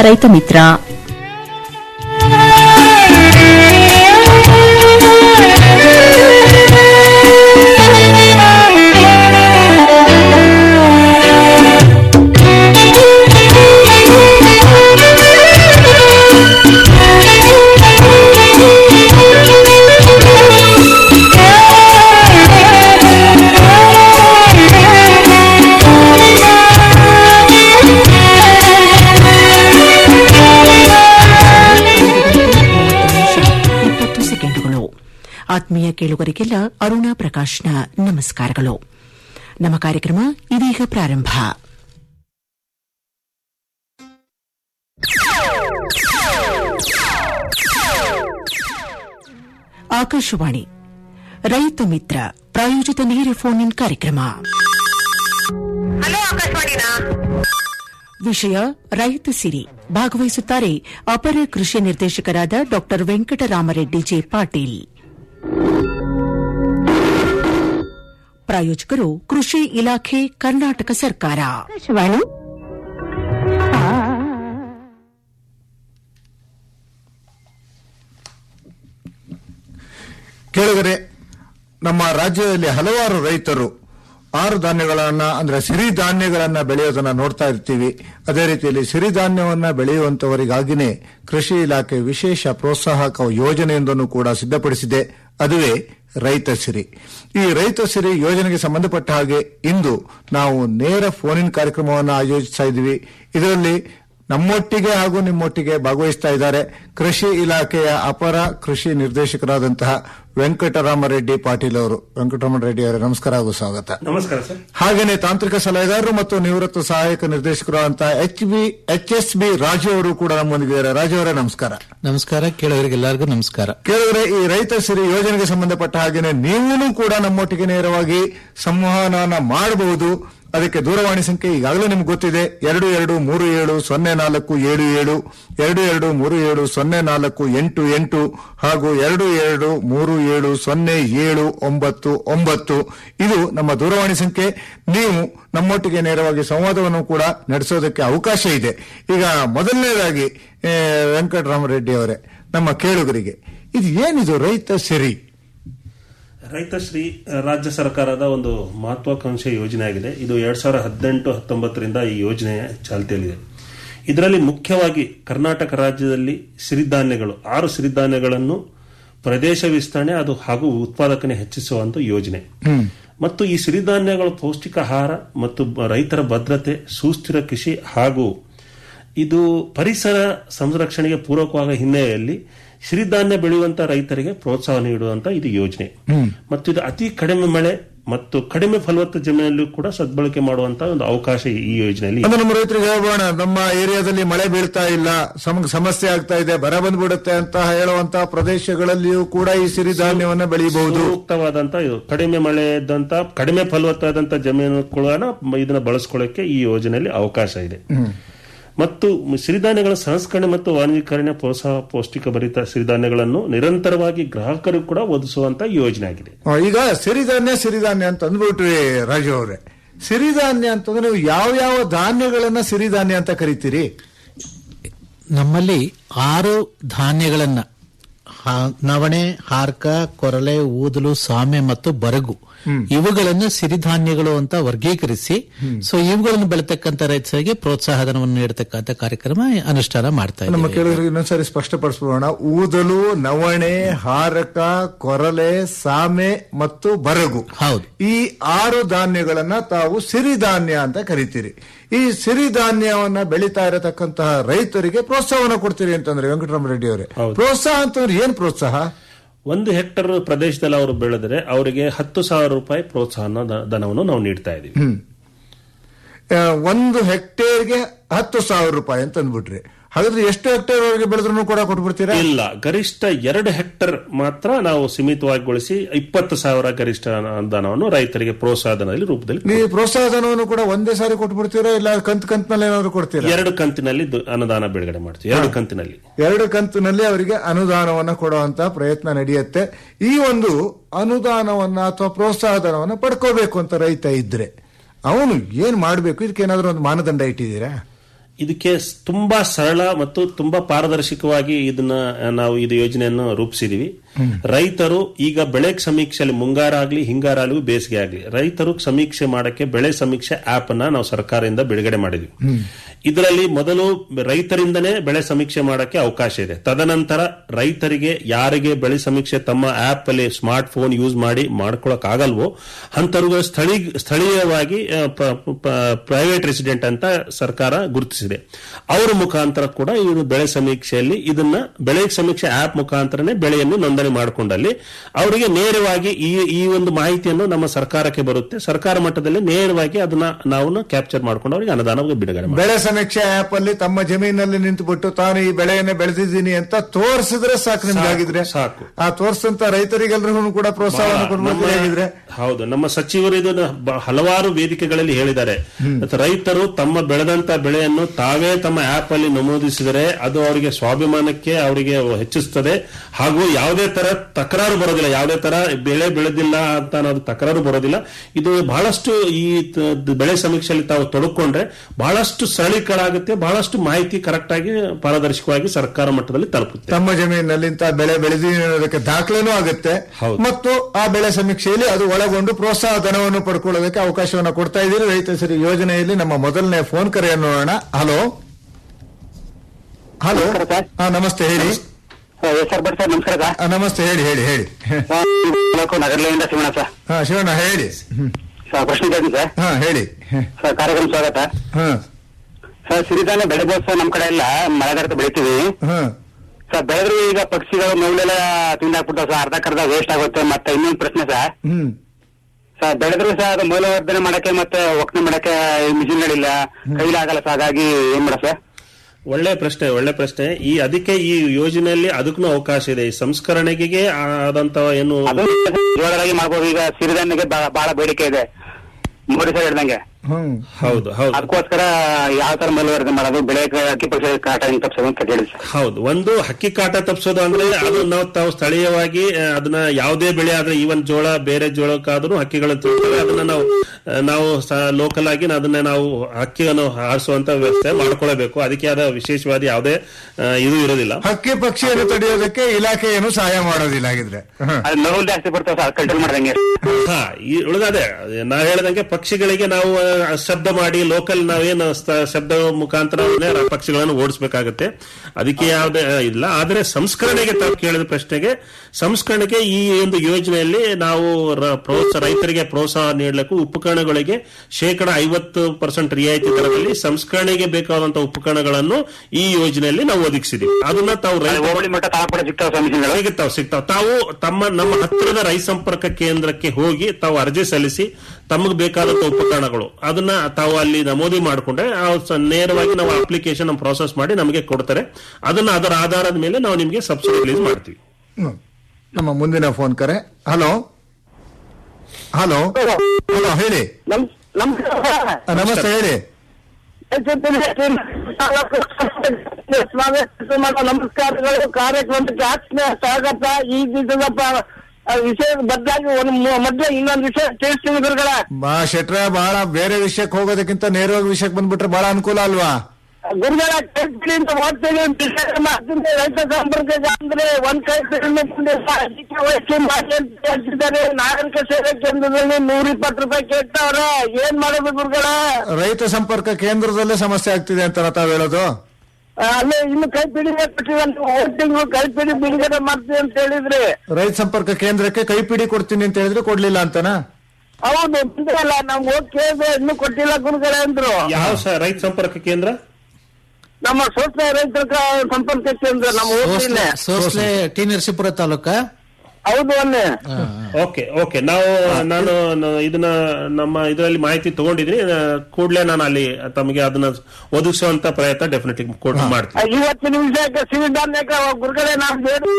ರೈತ ಮಿತ್ರ ಇಪ್ಪತ್ತು ಸೆಕೆಂಡುಗಳು ಆತ್ಮೀಯ ಕೇಳುಗರಿಗೆಲ್ಲ ಅರುಣಾ ಪ್ರಕಾಶ್ನ ನಮಸ್ಕಾರಗಳು ನಮ್ಮ ಕಾರ್ಯಕ್ರಮ ಇದೀಗ ಪ್ರಾರಂಭ ಆಕಾಶವಾಣಿ ರೈತ ಮಿತ್ರ ಪ್ರಾಯೋಜಿತ ನೇರ ಫೋನ್ ಇನ್ ಕಾರ್ಯಕ್ರಮ ಹಲೋ ಆಕಾಶವಾಣಿನಾ ವಿಷಯ ರೈತ ಸಿರಿ ಭಾಗವಹಿಸುತ್ತಾರೆ ಅಪರ ಕೃಷಿ ನಿರ್ದೇಶಕರಾದ ಡಾ ವೆಂಕಟರಾಮರೆಡ್ಡಿ ಜೆ ಪಾಟೀಲ್ ಪ್ರಾಯೋಜಕರು ಕೃಷಿ ಇಲಾಖೆ ಕರ್ನಾಟಕ ಸರ್ಕಾರ ಆಕಾಶವಾಣಿ ಕೇಳಿದರೆ ನಮ್ಮ ರಾಜ್ಯದಲ್ಲಿ ಹಲವಾರು ರೈತರು ಆರು ಧಾನ್ಯಗಳನ್ನ ಅಂದ್ರೆ ಸಿರಿಧಾನ್ಯಗಳನ್ನ ಬೆಳೆಯೋದನ್ನ ನೋಡ್ತಾ ಇರ್ತೀವಿ ಅದೇ ರೀತಿಯಲ್ಲಿ ಸಿರಿಧಾನ್ಯವನ್ನ ಬೆಳೆಯುವಂತವರಿಗಾಗಿನೇ ಕೃಷಿ ಇಲಾಖೆ ವಿಶೇಷ ಪ್ರೋತ್ಸಾಹಕ ಯೋಜನೆಯೊಂದನ್ನು ಕೂಡ ಸಿದ್ಧಪಡಿಸಿದೆ ಅದುವೇ ರೈತ ಸಿರಿ ಈ ರೈತ ಸಿರಿ ಯೋಜನೆಗೆ ಸಂಬಂಧಪಟ್ಟ ಹಾಗೆ ಇಂದು ನಾವು ನೇರ ಫೋನ್ ಇನ್ ಕಾರ್ಯಕ್ರಮವನ್ನು ಆಯೋಜಿಸ್ತಾ ಇದ್ದೀವಿ ಇದರಲ್ಲಿ ನಮ್ಮೊಟ್ಟಿಗೆ ಹಾಗೂ ನಿಮ್ಮೊಟ್ಟಿಗೆ ಭಾಗವಹಿಸ್ತಾ ಇದ್ದಾರೆ ಕೃಷಿ ಇಲಾಖೆಯ ಅಪರ ಕೃಷಿ ನಿರ್ದೇಶಕರಾದಂತಹ ವೆಂಕಟರಾಮರೆಡ್ಡಿ ಪಾಟೀಲ್ ಅವರು ವೆಂಕಟರಾಮರೆಡ್ಡಿ ಅವರೇ ನಮಸ್ಕಾರ ಹಾಗೂ ಸ್ವಾಗತ ನಮಸ್ಕಾರ ಸರ್ ಹಾಗೆಯೇ ತಾಂತ್ರಿಕ ಸಲಹೆಗಾರರು ಮತ್ತು ನಿವೃತ್ತ ಸಹಾಯಕ ನಿರ್ದೇಶಕರು ಅಂತ H B H S B Raju ಅವರು ಕೂಡ ನಮ್ಮೊಂದಿಗಿದ್ದಾರೆ ರಾಜು ಅವರೇ ನಮಸ್ಕಾರ ನಮಸ್ಕಾರ ಕೇಳೋರಿಗೆಲ್ಲರಿಗೂ ನಮಸ್ಕಾರ ಕೇಳಿದ್ರೆ ಈ ರೈತ ಸಿರಿ ಯೋಜನೆಗೆ ಸಂಬಂಧಪಟ್ಟ ಹಾಗೇನೆ ನೀವೂ ಕೂಡ ನಮ್ಮೊಟ್ಟಿಗೆ ನೇರವಾಗಿ ಸಂವಹನ ಮಾಡಬಹುದು ಅದಕ್ಕೆ ದೂರವಾಣಿ ಸಂಖ್ಯೆ ಈಗಾಗಲೇ ನಿಮ್ಗೆ ಗೊತ್ತಿದೆ ಎರಡು ಎರಡು ಮೂರು ಏಳು ಸೊನ್ನೆ ನಾಲ್ಕು ಏಳು ಏಳು ಎರಡು ಎರಡು ಮೂರು ಏಳು ಸೊನ್ನೆ ನಾಲ್ಕು ಎಂಟು ಎಂಟು ಹಾಗೂ ಎರಡು ಎರಡು ಮೂರು ಏಳು ಸೊನ್ನೆ ಏಳು ಒಂಬತ್ತು ಒಂಬತ್ತು ಇದು ನಮ್ಮ ದೂರವಾಣಿ ಸಂಖ್ಯೆ ನೀವು ನಮ್ಮೊಟ್ಟಿಗೆ ನೇರವಾಗಿ ಸಂವಾದವನ್ನು ಕೂಡ ನಡೆಸೋದಕ್ಕೆ ಅವಕಾಶ ಇದೆ ಈಗ ಮೊದಲನೇದಾಗಿ ಆ, ವೆಂಕಟರಾಮರೆಡ್ಡಿ ಅವರೇ ನಮ್ಮ ಕೇಳುಗರಿಗೆ ಇದು ಏನಿದು ರೈತ ಸಿರಿ ರೈತ ಶ್ರೀ ರಾಜ್ಯ ಸರ್ಕಾರದ ಒಂದು ಮಹತ್ವಾಕಾಂಕ್ಷೆ ಯೋಜನೆ ಆಗಿದೆ ಇದು ಎರಡ್ ಸಾವಿರದ ಹದಿನೆಂಟು ಹತ್ತೊಂಬತ್ತರಿಂದ ಈ ಯೋಜನೆ ಚಾಲ್ತಿಯಲ್ಲಿದೆ ಇದರಲ್ಲಿ ಮುಖ್ಯವಾಗಿ ಕರ್ನಾಟಕ ರಾಜ್ಯದಲ್ಲಿ ಸಿರಿಧಾನ್ಯಗಳು ಆರು ಸಿರಿಧಾನ್ಯಗಳನ್ನು ಪ್ರದೇಶ ವಿಸ್ತರಣೆ ಅದು ಹಾಗೂ ಉತ್ಪಾದಕನೆ ಹೆಚ್ಚಿಸುವಂತ ಯೋಜನೆ ಮತ್ತು ಈ ಸಿರಿಧಾನ್ಯಗಳು ಪೌಷ್ಟಿಕ ಆಹಾರ ಮತ್ತು ಬ- ರೈತರ ಭದ್ರತೆ ಸುಸ್ಥಿರ ಕೃಷಿ ಹಾಗೂ ಇದು ಪರಿಸರ ಸಂರಕ್ಷಣೆಗೆ ಪೂರಕವಾದ ಹಿನ್ನೆಲೆಯಲ್ಲಿ ಸಿರಿಧಾನ್ಯ ಬೆಳೆಯುವಂತ ರೈತರಿಗೆ ಪ್ರೋತ್ಸಾಹ ನೀಡುವಂತ ಇದು ಯೋಜನೆ ಮತ್ತು ಇದು ಅತಿ ಕಡಿಮೆ ಮಳೆ ಮತ್ತು ಕಡಿಮೆ ಫಲವತ್ತ ಜಮೀನಲ್ಲೂ ಕೂಡ ಸದ್ಬಳಕೆ ಮಾಡುವಂತ ಒಂದು ಅವಕಾಶ ಈ- ಈ ಯೋಜನೆಯಲ್ಲಿ ಇದೆ. ಅಂದ್ರೆ ನಮ್ಮ ರೈತರಿಗೆ ಹೇಳ್ಬೋಣ ನಮ್ಮ ಏರಿಯಾದಲ್ಲಿ ಮಳೆ ಬೀಳ್ತಾ ಇಲ್ಲ ಸಮ- ಸಮಸ್ಯೆ ಆಗ್ತಾ ಇದೆ ಬರ ಬಂದ್ಬಿಡುತ್ತೆ ಅಂತ ಹೇಳುವಂತಹ ಪ್ರದೇಶಗಳಲ್ಲಿಯೂ ಕೂಡ ಈ ಸಿರಿಧಾನ್ಯವನ್ನ ಬೆಳೆಯಬಹುದು ಸೂಕ್ತವಾದಂತ ಇದು ಕಡಿಮೆ ಮಳೆ ಇದ್ದಂತ ಕಡಿಮೆ ಫಲವತ್ತಾದಂತ ಜಮೀನು ಕೂಡ ಇದನ್ನ ಬಳಸ್ಕೊಳ್ಳಕ್ಕೆ ಈ ಯೋಜನೆಯಲ್ಲಿ ಅವಕಾಶ ಇದೆ ಮತ್ತು ಸಿರಿಧಾನ್ಯಗಳ ಸಂಸ್ಕರಣೆ ಮತ್ತು ವಾಣಿಜ್ಯೀಕರಣ ಪ್ರೋತ್ಸಾಹ ಪೌಷ್ಟಿಕ ಭರಿತ ಸಿರಿಧಾನ್ಯಗಳನ್ನು ನಿರಂತರವಾಗಿ ಗ್ರಾಹಕರಿಗೆ ಕೂಡ ಒದಗಿಸುವಂತ ಯೋಜನೆ ಆಗಿದೆ ಆ, ಈಗ ಸಿರಿಧಾನ್ಯ ಸಿರಿಧಾನ್ಯ ಅಂತ ಅಂದ್ಬಿಟ್ರಿ ರಾಜು ಅವರೇ ಸಿರಿಧಾನ್ಯ ಅಂತಂದ್ರೆ ನೀವು ಯಾವ ಯಾವ ಧಾನ್ಯಗಳನ್ನ ಸಿರಿಧಾನ್ಯ ಅಂತ ಕರಿತೀರಿ ನಮ್ಮಲ್ಲಿ ಆರು ಧಾನ್ಯಗಳನ್ನ ಹಾ- ನವಣೆ ಹಾರ್ಕ ಕೊರಲೆ ಊದಲು ಸಾಮೆ ಮತ್ತು ಬರಗು ಇವುಗಳನ್ನು ಸಿರಿಧಾನ್ಯಗಳು ಅಂತ ವರ್ಗೀಕರಿಸಿ ಸೊ ಇವುಗಳನ್ನು ಬೆಳತಕ್ಕಂತ ರೈತರಿಗೆ ಪ್ರೋತ್ಸಾಹಧನವನ್ನು ನೀಡತಕ್ಕಂತ ಕಾರ್ಯಕ್ರಮ ಅನುಷ್ಠಾನ ಮಾಡ್ತಾ ನಮ್ಮ ಇದ್ದೀವಿ ಕೇಳಿದ್ರೆ ಇನ್ನೊಂದ್ಸರಿ ಸ್ಪಷ್ಟಪಡಿಸ್ಬೋಣ ಊದಲು ನವಣೆ ಹಾರಕ ಕೊರಲೆ ಸಾಮೆ ಮತ್ತು ಬರಗು ಹೌದು ಈ ಆರು ಧಾನ್ಯಗಳನ್ನ ತಾವು ಸಿರಿಧಾನ್ಯ ಅಂತ ಕರಿತೀರಿ ಈ ಸಿರಿಧಾನ್ಯವನ್ನ ಬೆಳೀತಾ ಇರತಕ್ಕಂತಹ ರೈತರಿಗೆ ಪ್ರೋತ್ಸಾಹವನ್ನು ಕೊಡ್ತೀರಿ ಅಂತಂದ್ರೆ ವೆಂಕಟರಾಮರೆಡ್ಡಿ ಅವರೇ ಹೌದು. ಪ್ರೋತ್ಸಾಹ ಅಂತಂದ್ರೆ ಏನ್ ಪ್ರೋತ್ಸಾಹ ಒಂದು ಹೆಕ್ಟರ್ ಪ್ರದೇಶದಲ್ಲಿ ಅವರು ಬೆಳೆದರೆ ಅವರಿಗೆ ಹತ್ತು ಸಾವಿರ ರೂಪಾಯಿ ಪ್ರೋತ್ಸಾಹನ ದ- ಧನವನ್ನು ನಾವು ನೀಡ್ತಾ ಇದ್ದೀವಿ ಆ, ಒಂದು ಹೆಕ್ಟೇರ್ಗೆ ಹತ್ತು ಸಾವಿರ ರೂಪಾಯಿ ಅಂತ ಅಂದ್ಬಿಟ್ರಿ ಹಾಗಾದ್ರೆ ಎಷ್ಟು ಹೆಕ್ಟೇರ್ ವರೆಗೆ ಬೆಳೆದ್ರು ಕೂಡ ಕೊಟ್ಬಿಡ್ತೀರಾ ಇಲ್ಲ ಗರಿಷ್ಠ ಎರಡು ಹೆಕ್ಟರ್ ಮಾತ್ರ ನಾವು ಸೀಮಿತವಾಗಿಗೊಳಿಸಿ ಇಪ್ಪತ್ತು ಸಾವಿರ ಗರಿಷ್ಠ ಅನುದಾನವನ್ನು ರೈತರಿಗೆ ಪ್ರೋತ್ಸಾಹಧನದಲ್ಲಿ ರೂಪದಲ್ಲಿ ಈ ಪ್ರೋತ್ಸಾಹ ಧನವನ್ನು ಕೂಡ ಒಂದೇ ಸಾರಿ ಕೊಟ್ಬಿಡ್ತೀರಾ ಇಲ್ಲ ಕಂತ್ ಕಂತ್ನಲ್ಲಿ ಏನಾದ್ರು ಕೊಡ್ತೀರಾ ಎರಡು ಕಂತಿನಲ್ಲಿ ದು- ಅನುದಾನ ಬಿಡುಗಡೆ ಮಾಡ್ತೀವಿ ಎರಡು ಕಂತಿನಲ್ಲಿ ಎರಡು ಕಂತಿನಲ್ಲಿ ಅವರಿಗೆ ಅನುದಾನವನ್ನ ಕೊಡುವಂತ ಪ್ರಯತ್ನ ನಡೆಯುತ್ತೆ ಈ ಒಂದು ಅನುದಾನವನ್ನ ಅಥವಾ ಪ್ರೋತ್ಸಾಹ ಧನವನ್ನ ಪಡ್ಕೋಬೇಕು ಅಂತ ರೈತ ಇದ್ರೆ ಅವನು ಏನ್ ಮಾಡಬೇಕು ಇದಕ್ಕೆ ಏನಾದ್ರೂ ಒಂದು ಮಾನದಂಡ ಇಟ್ಟಿದ್ದೀರಾ ಇದಕ್ಕೆ ಸ್- ತುಂಬಾ ಸರಳ ಮತ್ತು ತುಂಬಾ ಪಾರದರ್ಶಕವಾಗಿ ಇದನ್ನ ಆ, ನಾವು ಇದು ಯೋಜನೆಯನ್ನು ರೂಪಿಸಿದೀವಿ ರೈತರು ಈಗ ಬೆಳೆ ಸಮೀಕ್ಷೆಯಲ್ಲಿ ಮುಂಗಾರ ಆಗ್ಲಿ ಹಿಂಗಾರ ಆಗ್ಲಿ ಬೇಸಿಗೆ ಆಗ್ಲಿ ರೈತರು ಸಮೀಕ್ಷೆ ಮಾಡಕ್ಕೆ ಬೆಳೆ ಸಮೀಕ್ಷೆ ಆಪ್ ಅನ್ನ ನಾವು ಸರ್ಕಾರದಿಂದ ಬಿಡುಗಡೆ ಮಾಡಿದ್ವಿ ಇದರಲ್ಲಿ ಮೊದಲು ರೈತರಿಂದನೇ ಬೆಳೆ ಸಮೀಕ್ಷೆ ಮಾಡಕ್ಕೆ ಅವಕಾಶ ಇದೆ ತದನಂತರ ರೈತರಿಗೆ ಯಾರಿಗೆ ಬೆಳೆ ಸಮೀಕ್ಷೆ ತಮ್ಮ ಆಪ್ ಅಲ್ಲಿ ಸ್ಮಾರ್ಟ್ ಫೋನ್ ಯೂಸ್ ಮಾಡಿ ಮಾಡ್ಕೊಳಕ್ ಆಗಲ್ವೋ ಅಂತವ್ರಿಗೆ ಸ್ಥಳೀಯ ಸ್ಥಳೀಯವಾಗಿ ಪ್ರೈವೇಟ್ ರೆಸಿಡೆಂಟ್ ಅಂತ ಸರ್ಕಾರ ಗುರುತಿಸಿದೆ ಅವರ ಮುಖಾಂತರ ಕೂಡ ಇವರು ಬೆಳೆ ಸಮೀಕ್ಷೆಯಲ್ಲಿ ಇದನ್ನ ಬೆಳೆ ಸಮೀಕ್ಷೆ ಆಪ್ ಮುಖಾಂತರನೇ ಬೆಳೆಯನ್ನು ನೋಂದಣಿ ಮಾಡಿಕೊಂಡಲ್ಲಿ ಅವರಿಗೆ ನೇರವಾಗಿ ಈ ಈ ಒಂದು ಮಾಹಿತಿಯನ್ನು ನಮ್ಮ ಸರ್ಕಾರಕ್ಕೆ ಬರುತ್ತೆ ಸರ್ಕಾರ ಮಟ್ಟದಲ್ಲಿ ನೇರವಾಗಿ ಅದನ್ನ ನಾವು ಕ್ಯಾಪ್ಚರ್ ಮಾಡ್ಕೊಂಡು ಅವರಿಗೆ ಅನುದಾನವಾಗಿ ಬಿಡುಗಡೆ ಮಾಡ್ತೀವಿ. ಬೆಳೆ ಸಮೀಕ್ಷೆ ಆಪ್ ಅಲ್ಲಿ ತಮ್ಮ ಜಮೀನಲ್ಲಿ ನಿಂತುಬಿಟ್ಟು ತಾನು ಈ ಬೆಳೆಯನ್ನೇ ಬೆಳೆದಿದ್ದೀನಿ ಅಂತ ತೋರಿಸಿದ್ರೆ ಸಾಕು ನಿಮ್ಗೆ ಸಾಕು, ಆಗಿದ್ರೆ ಸಾಕು. ಆ ತೋರಿಸಂತ ರೈತರಿಗೆಲ್ಲರಿಗೂ ಕೂಡ ಪ್ರೋತ್ಸಾಹವನ್ನು ಕೊಡ್ಬೋದು ನಮ್ಮ- ಹೇಗಿದ್ರೆ ಹೌದು ನಮ್ಮ ಸಚಿವರು ಇದನ್ನು ಬ- ಹಲವಾರು ವೇದಿಕೆಗಳಲ್ಲಿ ಹೇಳಿದ್ದಾರೆ ರೈತರು ತಮ್ಮ ಬೆಳೆದಂತ ಬೆಳೆಯನ್ನು ತಾವೇ ತಮ್ಮ ಆಪ್ ಅಲ್ಲಿ ನಮೂದಿಸಿದರೆ ಅದು ಅವರಿಗೆ ಸ್ವಾಭಿಮಾನಕ್ಕೆ ಅವರಿಗೆ ಹೆಚ್ಚಿಸ್ತದೆ ಹಾಗೂ ಯಾವುದೇ ತರ ತಕರಾರು ಬರೋದಿಲ್ಲ ಯಾವುದೇ ತರ ಬೆಳೆ ಬೆಳೆದಿಲ್ಲ ಅಂತ ಅನ್ನೋದು ತಕರಾರು ಬರೋದಿಲ್ಲ ಇದು ಬಹಳಷ್ಟು ಈ ತ- ಬೆಳೆ ಸಮೀಕ್ಷೆಯಲ್ಲಿ ತಾವು ತೊಡಕೊಂಡ್ರೆ ಬಹಳಷ್ಟು ಸರಳೀಕರಾಗುತ್ತೆ ಬಹಳಷ್ಟು ಮಾಹಿತಿ ಕರೆಕ್ಟ್ ಆಗಿ ಪಾರದರ್ಶಕವಾಗಿ ಸರ್ಕಾರ ಮಟ್ಟದಲ್ಲಿ ತಲುಪುತ್ತೆ ತಮ್ಮ ಜಮೀನಿನಲ್ಲಿ ಇಂತ ಬೆಳೆ ಬೆಳೆದಿದ್ದೀನಿ ಅನ್ನೋದಕ್ಕೆ ದಾಖಲೆನೂ ಆಗುತ್ತೆ ಹೌದು. ಮತ್ತು ಆ ಬೆಳೆ ಸಮೀಕ್ಷೆಯಲ್ಲಿ ಅದು ಒಳಗೊಂಡು ಪ್ರೋತ್ಸಾಹ ಧನವನ್ನು ಪಡ್ಕೊಳ್ಳೋದಕ್ಕೆ ಅವಕಾಶವನ್ನು ಕೊಡ್ತಾ ಇದ್ದೀರಿ ರೈತ ಸಿರಿ ಯೋಜನೆಯಲ್ಲಿ ನಮ್ಮ ಮೊದಲನೇ ಫೋನ್ ಕರೆಯನ್ನು ನೋಡೋಣ ಹಲೋ ಹಲೋ ನಮಸ್ಕಾರ ಸರ್. ಹಾ ನಮಸ್ತೆ ಹೇಳಿ ಸರ್ ಬಟ್ ಸರ್ ನಮಸ್ಕಾರ ಸರ್ ಆ, ನಮಸ್ತೆ ಹೇಳಿ ಹೇಳಿ ಹೇಳಿ ಸರ್, ತಾಲೂಕು ನಗರಲಿಯಿಂದ ಶಿವಣ್ಣ ಸರ್ ಹಾ ಶಿವಣ್ಣ ಹೇಳಿ ಹ್ಮ್. ಸರ್ ಪ್ರಶ್ನೆ ಕೇಳ್ತೀನಿ ಸರ್ ಹಾ ಹೇಳಿ ಸರ್ ಕಾರ್ಯಕ್ರಮ ಸ್ವಾಗತ ಹಾ ಸರ್ ಸಿರಿಧಾನ್ಯ ಬೆಳೆಬೋದು ಸರ್ ನಮ್ ಕಡೆ ಎಲ್ಲ ಮಳೆಗಾಲದ ಬೆಳಿತೀವಿ ಹಾ ಸರ್ ಬೆಳೆದ್ರು ಈಗ ಪಕ್ಷಿಗಳು ಮೇಲೆಲ್ಲ ತಿಂದಾಕ್ಬಿಟ್ಟು ಸರ್ ಅರ್ಧಕ್ಕರ್ಧ ವೇಸ್ಟ್ ಆಗುತ್ತೆ ಮತ್ತೆ ಇನ್ನೊಂದು ಪ್ರಶ್ನೆ ಸರ್ ಹ್ಮ್ ಸರ್ ಬೆಳೆದ್ರು ಸರ್ ಅದು ಮೌಲ್ಯವರ್ಧನೆ ಮಾಡಕ್ಕೆ ಮತ್ತೆ ಒಕ್ಕಣೆ ಮಾಡಕ್ಕೆ ಮಿಷಿನ್ಗಳಿಲ್ಲ ಕೈಲಾಗಲ್ಲ ಸರ್ ಹಾಗಾಗಿ ಏನ್ ಮಾಡ ಸರ್ ಒಳ್ಳೆ ಪ್ರಶ್ನೆ ಒಳ್ಳೆ ಪ್ರಶ್ನೆ ಈ ಅದಕ್ಕೆ ಈ ಯೋಜನೆಯಲ್ಲಿ ಅದಕ್ಕೂ ಅವಕಾಶ ಇದೆ ಈ ಸಂಸ್ಕರಣೆಗೆ ಆದಂತ ಏನು ಅದು ಜೋಳರಾಗಿ ಮಾಡ್ಬೋದು ಈಗ ಸಿರಿಧಾನ್ಯಕ್ಕೆ ಬಾ- ಬಹಳ ಬೇಡಿಕೆ ಇದೆ ಮೋದಿ ಸರ್ ಹೇಳ್ದಂಗೆ ಹ್ಮ್ ಹೌದು ಹೌದು ಅದಕ್ಕೋಸ್ಕರ ಯಾವ ತರ ಮೌಲ್ಯವರ್ಧನೆ ಮಾಡೋದು ಬೆಳೆ ಅಕ್ಕಿ ಪಕ್ಷ ಕಾಟ ಹೆಂಗ್ ತಪ್ಸೋದು ಅಂತ ಕೇಳಿ ಸರ್ ಹೌದು ಒಂದು ಹಕ್ಕಿ ಕಾಟ ತಪ್ಪಿಸೋದು ಅಂದ್ರೆ ಅದು ನಾವು ತಾವು ಸ್ಥಳೀಯವಾಗಿ ಆ, ಅದನ್ನ ಯಾವುದೇ ಬೆಳೆ ಆದ್ರೆ ಈವನ್ ಜೋಳ ಬೇರೆ ಜೋಳಕ್ಕಾದ್ರೂ ಹಕ್ಕಿಗಳು ತಿಂತವೆ ಅದನ್ನ ನಾವು ಆ, ನಾವು ಲೋಕಲ್ ಆಗಿ ಅದನ್ನ ನಾವು ಹಕ್ಕಿಯನ್ನು ಹಾರಿಸುವಂತ ವ್ಯವಸ್ಥೆ ಮಾಡ್ಕೊಳ್ಬೇಕು ಅದಕ್ಕೆ ಆದ ವಿಶೇಷವಾದ ಯಾವುದೇ ಆ, ಇದು ಇರೋದಿಲ್ಲ ಹಕ್ಕಿ ಪಕ್ಷಿಯನ್ನು ತಡೆಯೋದಕ್ಕೆ ಇಲಾಖೆ ಏನು ಸಹಾಯ ಮಾಡೋದಿಲ್ಲ ಹಾಗಿದ್ರೆ ಹ. ಅದು ನೋವು ಜಾಸ್ತಿ ಬರ್ತಾವ ಸರ್ ಕಂಟ್ರೋಲ್ ಮಾಡ್ದಂಗೆ ಹಾ ಈ ಉಳಿದಾದೆ ನಾ ಹೇಳ್ದಂಗೆ ಪಕ್ಷಿಗಳಿಗೆ ನಾವು ಆ, ಶಬ್ದ ಮಾಡಿ ಲೋಕಲ್ ನಾವೇನು ಸ- ಶಬ್ದ ಮುಖಾಂತರ ಅವನ್ನೇ ರ- ಪಕ್ಷಿಗಳನ್ನು ಓಡಿಸ್ಬೇಕಾಗತ್ತೆ ಅದಕ್ಕೆ ಯಾವುದೇ ಆ, ಇಲ್ಲ ಆದ್ರೆ ಸಂಸ್ಕರಣೆಗೆ ತಾವು ಕೇಳಿದ ಪ್ರಶ್ನೆಗೆ ಸಂಸ್ಕರಣೆಗೆ ಈ ಒಂದು ಯೋಜನೆಯಲ್ಲಿ ನಾವು ರ- ಪ್ರೋತ್ಸಾಹ ರೈತರಿಗೆ ಪ್ರೋತ್ಸಾಹ ನೀಡಲಿಕ್ಕೂ ಉಪಕರಣಗಳಿಗೆ ಶೇಕಡ ಐವತ್ತು ಪರ್ಸೆಂಟ್ ರಿಯಾಯಿತಿ ದರದಲ್ಲಿ ಸಂಸ್ಕರಣೆಗೆ ಬೇಕಾದಂತಹ ಉಪಕರಣಗಳನ್ನು ಈ ಯೋಜನೆಯಲ್ಲಿ ನಾವು ಒದಗಿಸಿದೀವಿ ಅದನ್ನ ತಾವು ಅದು ರೈತ ಹೋಬಳಿ ಮಟ್ಟ ತಾಳಪಡ ಸಿಗ್ತಾವ ಸರ್ ಮಿಷನ್ಗಳು ಸಿಗ್ತಾವ್ ಸಿಗ್ತಾವ್ ತಾವು ತಮ್ಮ ನಮ್ಮ ಹತ್ತಿರದ ರೈತ ಸಂಪರ್ಕ ಕೇಂದ್ರಕ್ಕೆ ಹೋಗಿ ತಾವು ಅರ್ಜಿ ಸಲ್ಲಿಸಿ ತಮಗೆ ಬೇಕಾದಂತ ಉಪಕರಣಗಳು ಅದನ್ನ ತಾವು ಅಲ್ಲಿ ನಮೂದಿ ಮಾಡಿಕೊಂಡ್ರೆ ಅವ್ರು ಸ- ನೇರವಾಗಿ ನಾವು ಅಪ್ಲಿಕೇಶನ್ ಪ್ರಾಸೆಸ್ ಮಾಡಿ ನಮಗೆ ಕೊಡ್ತಾರೆ ಅದನ್ನ ಅದರ ಆಧಾರದ ಮೇಲೆ ನಾವು ನಿಮಗೆ ಸಬ್ಸಿಡಿ ರಿಲೀಸ್ ಮಾಡ್ತೀವಿ ಹ್ಮ್. ನಮ್ಮ ಮುಂದಿನ ಫೋನ್ ಕರೆ ಹಲೋ ಹಲೋ ಹಲೋ ಹೇಳಿ ನಮ್ ನಮಸ್ಕಾರ ಆ, ನಮಸ್ತೆ ಹೇಳಿ ನಮಸ್ಕಾರಗಳು ಕಾರ್ಯಕ್ರಮಕ್ಕೆ ಆತ್ಮೀಯ ಸ್ವಾಗತ ಈ ದಿನದಪ್ಪ ವಿಷಯ ಬದಲಾಗಿ ಒಂದು ಮೊದಲು ಇನ್ನೊಂದು ವಿಷಯ ತಿಳಿಸ್ತೀನಿ ಗುರುಗಳ ಬಾ ಶೆಟ್ರ ಬಹಳ ಬೇರೆ ವಿಷಯಕ್ಕೆ ಹೋಗೋದಕ್ಕಿಂತ ನೇರವಾಗಿ ವಿಷಯಕ್ಕೆ ಬಂದ್ಬಿಟ್ರೆ ಬಹಳ ಅನುಕೂಲ ಅಲ್ವಾ ಗುರುಗಳ ಕೈಪಿಡಿ ಅಂತ ಓದ್ತೀನಿ ವಿಷಯ ಮಾಡ್ತೀನಿ ರೈತ ಸಂಪರ್ಕ ಅಂದ್ರೆ ಒಂದ್ ಕೈ ಪಿಡಿ ಅದಕ್ಕೆ ವಹಿಸಿ ಮಾಡಿ ಅಂತ ಹೇಳ್ತಿದ್ದಾರೆ ನಾಗರಿಕ ಸೇವೆ ಕೇಂದ್ರದಲ್ಲಿ ನೂರ ಇಪ್ಪತ್ತು ರೂಪಾಯಿ ಕೇಳ್ತಾವ್ರೆ ಏನ್ ಮಾಡೋದು ಗುರುಗಳ ರೈತ ಸಂಪರ್ಕ ಕೇಂದ್ರದಲ್ಲೇ ಸಮಸ್ಯೆ ಆಗ್ತಿದೆ ಅಂತ ತಾವ್ ಹೇಳೋದು ಅಲ್ಲೇ ಇನ್ನು ಕೈ ಪಿಡಿಗೆ ಕೊಟ್ಟಿವಂತ ಹೋದ್ ತಿಂಗಳು ಕೈ ಪಿಡಿ ಬಿಡುಗಡೆ ಮಾಡ್ತೀವಿ ಅಂತ ಹೇಳಿದ್ರಿ ರೈತ ಸಂಪರ್ಕ ಕೇಂದ್ರಕ್ಕೆ ಕೈಪಿಡಿ ಕೊಡ್ತೀನಿ ಅಂತ ಹೇಳಿದ್ರೆ ಕೊಡ್ಲಿಲ್ಲ ಅಂತನಾ ಹೌದು ಬಂದೇ ಅಲ್ಲ ನಾವ್ ಹೋಗಿ ಕೇಳಿದ್ರೆ ಇನ್ನೂ ಕೊಟ್ಟಿಲ್ಲ ಗುರುಗಳೇ ಅಂದ್ರು ಯಾವ ಸ- ರೈತ ಸಂಪರ್ಕ ಕೇಂದ್ರ ನಮ್ಮ ಸೂಕ್ಷ್ಮ ರೈತರ ಕ- ಸಂಪರ್ಕ ಕೇಂದ್ರ ನಮ್ಮ ಊರಿನ ಸೋಸ್ಲೆ ಟಿ ನರಸೀಪುರ ತಾಲೂಕ ಹೌದು ಅನ್ನೆ ಓಕೆ ಓಕೆ ನಾವು ನಾನು ನ- ಇದನ್ನ ನಮ್ಮ ಇದರಲ್ಲಿ ಮಾಹಿತಿ ತಗೊಂಡಿದ್ದೀನಿ ಕೂಡಲೇ ನಾನು ಅಲ್ಲಿ ತಮಗೆ ಅದನ್ನ ಒದಗಿಸುವಂತ ಪ್ರಯತ್ನ ಡೆಫಿನೆಟ್ಲಿ ಮಾಡ್ತೀನಿ ಇವತ್ತಿನ ವಿಷಯಕ್ಕೆ ಸಿರಿಧಾನ್ಯಕ್ಕೆ ಗುರುಗಳೇ ನಾವು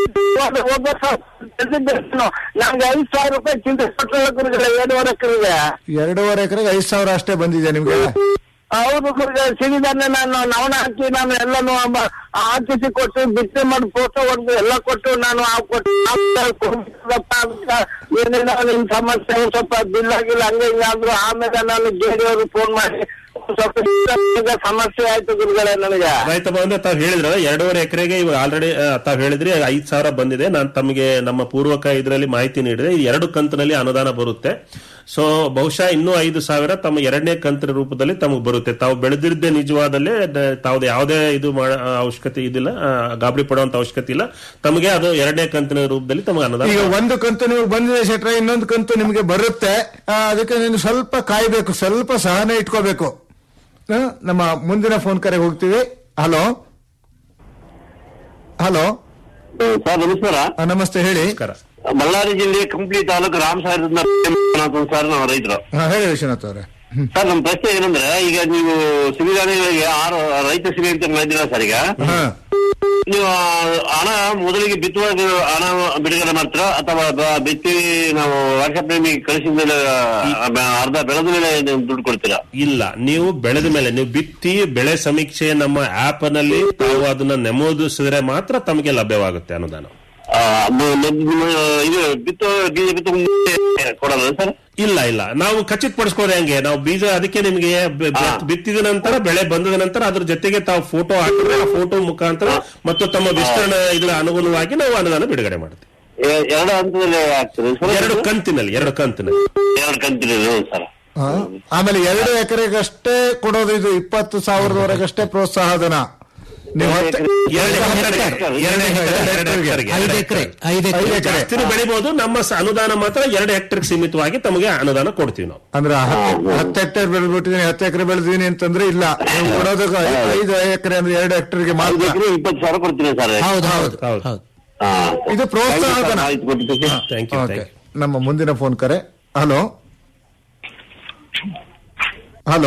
ನಮ್ಗೆ ಐದು ಸಾವಿರ ರೂಪಾಯಿ ಚಿಂತೆ ಕೊಟ್ಟಲ್ಲ ಗುರುಗಳೇ ಏಳುವರೆ ಎಕರೆಗೆ ಎರಡೂವರೆ ಎಕರೆಗೆ ಐದ್ ಸಾವಿರ ಅಷ್ಟೇ ಬಂದಿದೆ ನಿಮ್ಗೆ ಹೌದು ಗುರುಗಳೇ ಸಿರಿಧಾನ್ಯ ನಾನು ನವಣ ಹಾಕಿ ನಾನು ಎಲ್ಲಾನು ಮ- ಹಾಕಿಸಿ ಕೊಟ್ಟು ಬಿತ್ತನೆ ಮಾಡಿ ಫೋಟೋ ಹೊಡೆದು ಎಲ್ಲ ಕೊಟ್ಟು ನಾನು ಆ ಕೊಟ್ಟು ಕೊಡ್ಬೇಕಪ್ಪ ಅಂತ ಏನೇನೋ ನಿಮ್ ಸಮಸ್ಯೆ ಒಂದ್ ಸ್ವಲ್ಪ ಬಿಲ್ ಆಗಿಲ್ಲ ಹಂಗೆ ಹಿಂಗಾದ್ರು ಆಮೇಲೆ ನಾನು ಜೆಡಿ ಅವರು ಫೋನ್ ಮಾಡಿ ಸ್ವಲ್ಪ ಈಗ ಸಮಸ್ಯೆ ಆಯ್ತು ಗುರುಗಳೇ ನನಗೆ ರೈತ ಬಂದ್ರೆ ತಾವ್ ಹೇಳಿದ್ರ ಎರಡೂವರೆ ಎಕರೆಗೆ ಇವಾಗ ಆಲ್ರೆಡಿ ತಾವ್ ಹೇಳಿದ್ರಿ ಐದ್ ಸಾವಿರ ಬಂದಿದೆ ನಾನು ತಮಗೆ ನಮ್ಮ ಪೂರ್ವಕ ಇದರಲ್ಲಿ ಮಾಹಿತಿ ನೀಡಿದೆ ಈ ಎರಡು ಕಂತಿನಲ್ಲಿ ಅನುದಾನ ಬರುತ್ತೆ ಸೊ ಬಹುಶಃ ಇನ್ನೂ ಐದು ಸಾವಿರ ತಮ್ಮ ಎರಡನೇ ಕಂತಿನ ರೂಪದಲ್ಲಿ ತಮಗೆ ಬರುತ್ತೆ ತಾವು ಬೆಳೆದಿದ್ದೇ ನಿಜವಾದಲ್ಲೇ ದ- ತಾವ್ದು ಯಾವುದೇ ಇದು ಮಾಡ- ಅವಶ್ಯಕತೆ ಇದಿಲ್ಲ ಆ, ಗಾಬರಿ ಪಡುವಂತ ಅವಶ್ಯಕತೆ ಇಲ್ಲ ತಮಗೆ ಅದು ಎರಡನೇ ಕಂತಿನ ರೂಪದಲ್ಲಿ ತಮಗೆ ಅನುದಾನ ಈಗ ಒಂದು ಕಂತು ನಿಮಗೆ ಬಂದಿದೆ ಶೆಟ್ರ ಇನ್ನೊಂದು ಕಂತು ನಿಮಗೆ ಬರುತ್ತೆ ಆ, ಅದಕ್ಕೆ ನೀನು ಸ್ವಲ್ಪ ಕಾಯ್ಬೇಕು ಸ್ವಲ್ಪ ಸಹನೆ ಇಟ್ಕೋಬೇಕು ಆ, ನಮ್ಮ ಮುಂದಿನ ಫೋನ್ ಕರೆಗೆ ಹೋಗ್ತೀವಿ ಹಲೋ ಹಲೋ ಸರ್ ನಮಸ್ಕಾರ ಆ, ನಮಸ್ತೆ ಹೇಳಿ ನಮಸ್ಕಾರ ಬಳ್ಳಾರಿ ಜಿಲ್ಲೆ ಕಂಪ್ಲಿ ತಾಲೂಕು ರಾಮ್ ಸಾಗರದಿಂದ ಸರ್ ನಾವು ರೈತರು ಹಾ, ಹೇಳಿ ವಿಶ್ವನಾಥ್ ಅವರೇ ಹ್ಮ್. ಸರ್ ನಮ್ಮ ಪ್ರಶ್ನೆ ಏನಂದ್ರೆ ಈಗ ನೀವು ಸಿರಿಧಾನ್ಯಗಳಿಗೆ ಆರು ರೈತ ಸಿರಿ ಅಂತ ಮಾಡಿದಿರ ಸರ್ ಈಗ ಹಾ. ನೀವು ಆ ಹಣ ಮೊದಲಿಗೆ ಬಿತ್ತುವಾಗ ಹಣ ಬಿಡುಗಡೆ ಮಾಡ್ತೀರಾ ಅಥವಾ ಬ- ಬಿತ್ತಿ ನಾವು ವಾಟ್ಸ್ಆಪ್ ನಿಮಗೆ ಕಳಿಸಿದ ಮೇಲೆ ಆ, ಬ- ಅರ್ಧ ಬೆಳೆದ ಮೇಲೆ ನೀವು ದುಡ್ಡು ಕೊಡ್ತೀರಾ ಇಲ್ಲ ನೀವು ಬೆಳೆದ ಮೇಲೆ ನೀವು ಬಿತ್ತಿ ಬೆಳೆ ಸಮೀಕ್ಷೆ ನಮ್ಮ ಆಪ್ ನಲ್ಲಿ ತಾವು ಅದನ್ನ ನಮೂದಿಸಿದ್ರೆ ಮಾತ್ರ ತಮಗೆ ಲಭ್ಯವಾಗುತ್ತೆ ಅನುದಾನ ಆ, ಮ- ಮ- ಮ- ಇದು ಬಿತ್ತು ಬೀಜ ಬಿತ್ತು ಮುಂದೆ ಕೊಡಲ್ಲ ಸರ್ ಇಲ್ಲ ಇಲ್ಲ ನಾವು ಖಚಿತಪಡಿಸ್ಕೋದು ಹೆಂಗೆ ನಾವು ಬೀಜ ಅದಕ್ಕೆ ನಿಮಗೆ ಬೆ- ಬೆ- ಬಿತ್ತಿದ ನಂತರ ಬೆಳೆ ಬಂದದ ನಂತರ ಅದ್ರ ಜೊತೆಗೆ ತಾವು ಫೋಟೋ ಹಾಕಿದ್ರೆ ಆ ಫೋಟೋ ಮುಖಾಂತರ ಮತ್ತು ತಮ್ಮ ವಿಸ್ತರಣೆ ಇದರ ಅನುಗುಣವಾಗಿ ನಾವು ಅನುದಾನ ಬಿಡುಗಡೆ ಮಾಡ್ತೀವಿ ಎ- ಎರಡು ಹಂತದಲ್ಲಿ ಆಗ್ತದೆ ಸರ್ ಎರಡು ಕಂತಿನಲ್ಲಿ ಎರಡು ಕಂತಿನಲ್ಲಿ ಎರಡು ಕಂತಿನ ಸರ್ ಹಾ. ಆಮೇಲೆ ಎರಡು ಎಕರೆಗಷ್ಟೇ ಕೊಡೋದು ಇದು ಇಪ್ಪತ್ತು ಸಾವಿರದವರೆಗಷ್ಟೇ ಪ್ರೋತ್ಸಾಹ ಧನ ನೀವು ಹತ್ತು- ಎರಡು ಹೆಕ್ಟರ್ಗೆ, ಎರಡು ಹೆಕ್ಟರ್, ಎರಡು ಹೆಕ್ಟರ್ಗೆ. ಐದು ಎಕರೆ ಐದು ಐದು ಎಕರೆ ಎಕರೆ ಜಾಸ್ತಿನೂ ಬೆಳಿಬಹುದು ನಮ್ಮ ಸ- ಅನುದಾನ ಮಾತ್ರ ಎರಡು ಹೆಕ್ಟರ್ ಸೀಮಿತವಾಗಿ ತಮಗೆ ಅನುದಾನ ಕೊಡ್ತೀವಿ ನಾವು ಅಂದ್ರೆ ಹತ್ತು ಹತ್ತು ಹೆಕ್ಟೇರ್ ಬೆಳೆದ್ಬಿಟ್ಟಿದ್ದೀನಿ ಹತ್ತು ಎಕರೆ ಬೆಳೆದಿದ್ದೀನಿ ಅಂತಂದ್ರೆ ಇಲ್ಲ ನೀವು ಕೊಡೋದಕ್ಕೆ ಐ- ಐದು ಎಕರೆ ಅಂದ್ರೆ ಎರಡು ಹೆಕ್ಟರ್ಗೆ ಐದು ಮಾತ್ರ ಎಕರೆ ಇಪ್ಪತ್ತು ಸಾವಿರ ಕೊಡ್ತೀನಿ ಸರ್ ಹೌದು ಹೌದು ಹೌದು. ಹೌದು ಹಾ. ಇದು ಪ್ರೋತ್ಸಾಹ ಧನ. ಆಯ್ತು ಕೊಟ್ಟಿದ್ದಕ್ಕೆ. Thank you okay thank you ನಮ್ಮ ಮುಂದಿನ ಫೋನ್ ಕರೆ ಹಲೋ ಹಲೋ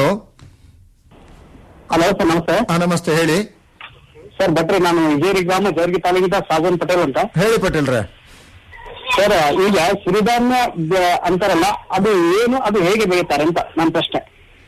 ಹಲೋ ಸರ್ ನಮಸ್ತೆ ಹಾ ನಮಸ್ತೆ ಹೇಳಿ ಸರ್ ಭಟ್ರೆ ನಾನು ವಿಜಯರಿ ಗ್ರಾಮ ಜೋರ್ಗಿ ತಾಲೂಕಿಂದ ಸಾಗನ್ ಪಟೇಲ್ ಅಂತ ಹೇಳಿ ಪಟೇಲ್ರೆ ಸರ್ ಈಗ ಸಿರಿಧಾನ್ಯ ಬ- ಅಂತಾರಲ್ಲ ಅದು ಏನು ಅದು ಹೇಗೆ ಬೆಳೀತಾರೆ ಅಂತ ನನ್ನ ಪ್ರಶ್ನೆ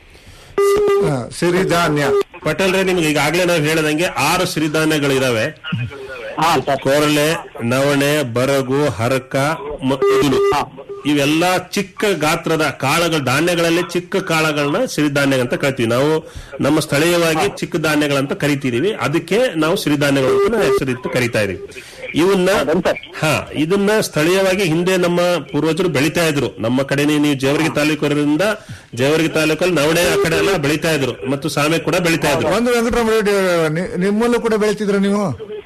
ಹಾ, ಸಿರಿಧಾನ್ಯ ಪಟೇಲ್ರೆ ನಿಮ್ಗೆ ಈಗಾಗಲೇ ನಾವು ಹೇಳದಂಗೆ ಆರು ಸಿರಿಧಾನ್ಯಗಳು ಇದಾವೆ ಹಾ ಸರ್ ಕೊರಲೆ ನವಣೆ ಬರಗು ಹರಕ ಮತ್ತು ಉದುರು. ಇವೆಲ್ಲ ಚಿಕ್ಕ ಗಾತ್ರದ ಕಾಳುಗಳು ಧಾನ್ಯಗಳಲ್ಲಿ ಚಿಕ್ಕ ಕಾಳುಗಳನ್ನ ಸಿರಿಧಾನ್ಯ ಅಂತ ಕರಿತೀವಿ ನಾವು ನಮ್ಮ ಸ್ಥಳೀಯವಾಗಿ ಚಿಕ್ಕ ಧಾನ್ಯಗಳಂತ ಕರಿತಿದೀವಿ ಅದಕ್ಕೆ ನಾವು ಸಿರಿಧಾನ್ಯಗಳು ಅಂತ ಹೆಸರಿಟ್ಟು ಕರಿತಾ ಇದೀವಿ ಇವನ್ನ ಹಾ ಇದನ್ನ ಸ್ಥಳೀಯವಾಗಿ ಹಿಂದೆ ನಮ್ಮ ಪೂರ್ವಜರು ಬೆಳಿತಾ ಇದ್ರು ನಮ್ಮ ಕಡೆನೇ ನೀವು ಜೇವರ್ಗಿ ತಾಲೂಕರಿಂದ ಜೇವರ್ಗಿ ತಾಲೂಕಲ್ಲಿ ನವಣೆ ಆ ಕಡೆ ಎಲ್ಲ ಬೆಳಿತಾ ಇದ್ರು ಮತ್ತು ಸಾಮೆ ಕೂಡ ಬೆಳಿತಾ ಇದ್ರು ಒಂದು ವೆಂಕಟರಾಮ ರೆಡ್ಡಿ ಅವರೇ, ನಿ- ನಿಮ್ಮಲ್ಲೂ ಕೂಡ ಬೆಳಿತಿದ್ರ ನೀವು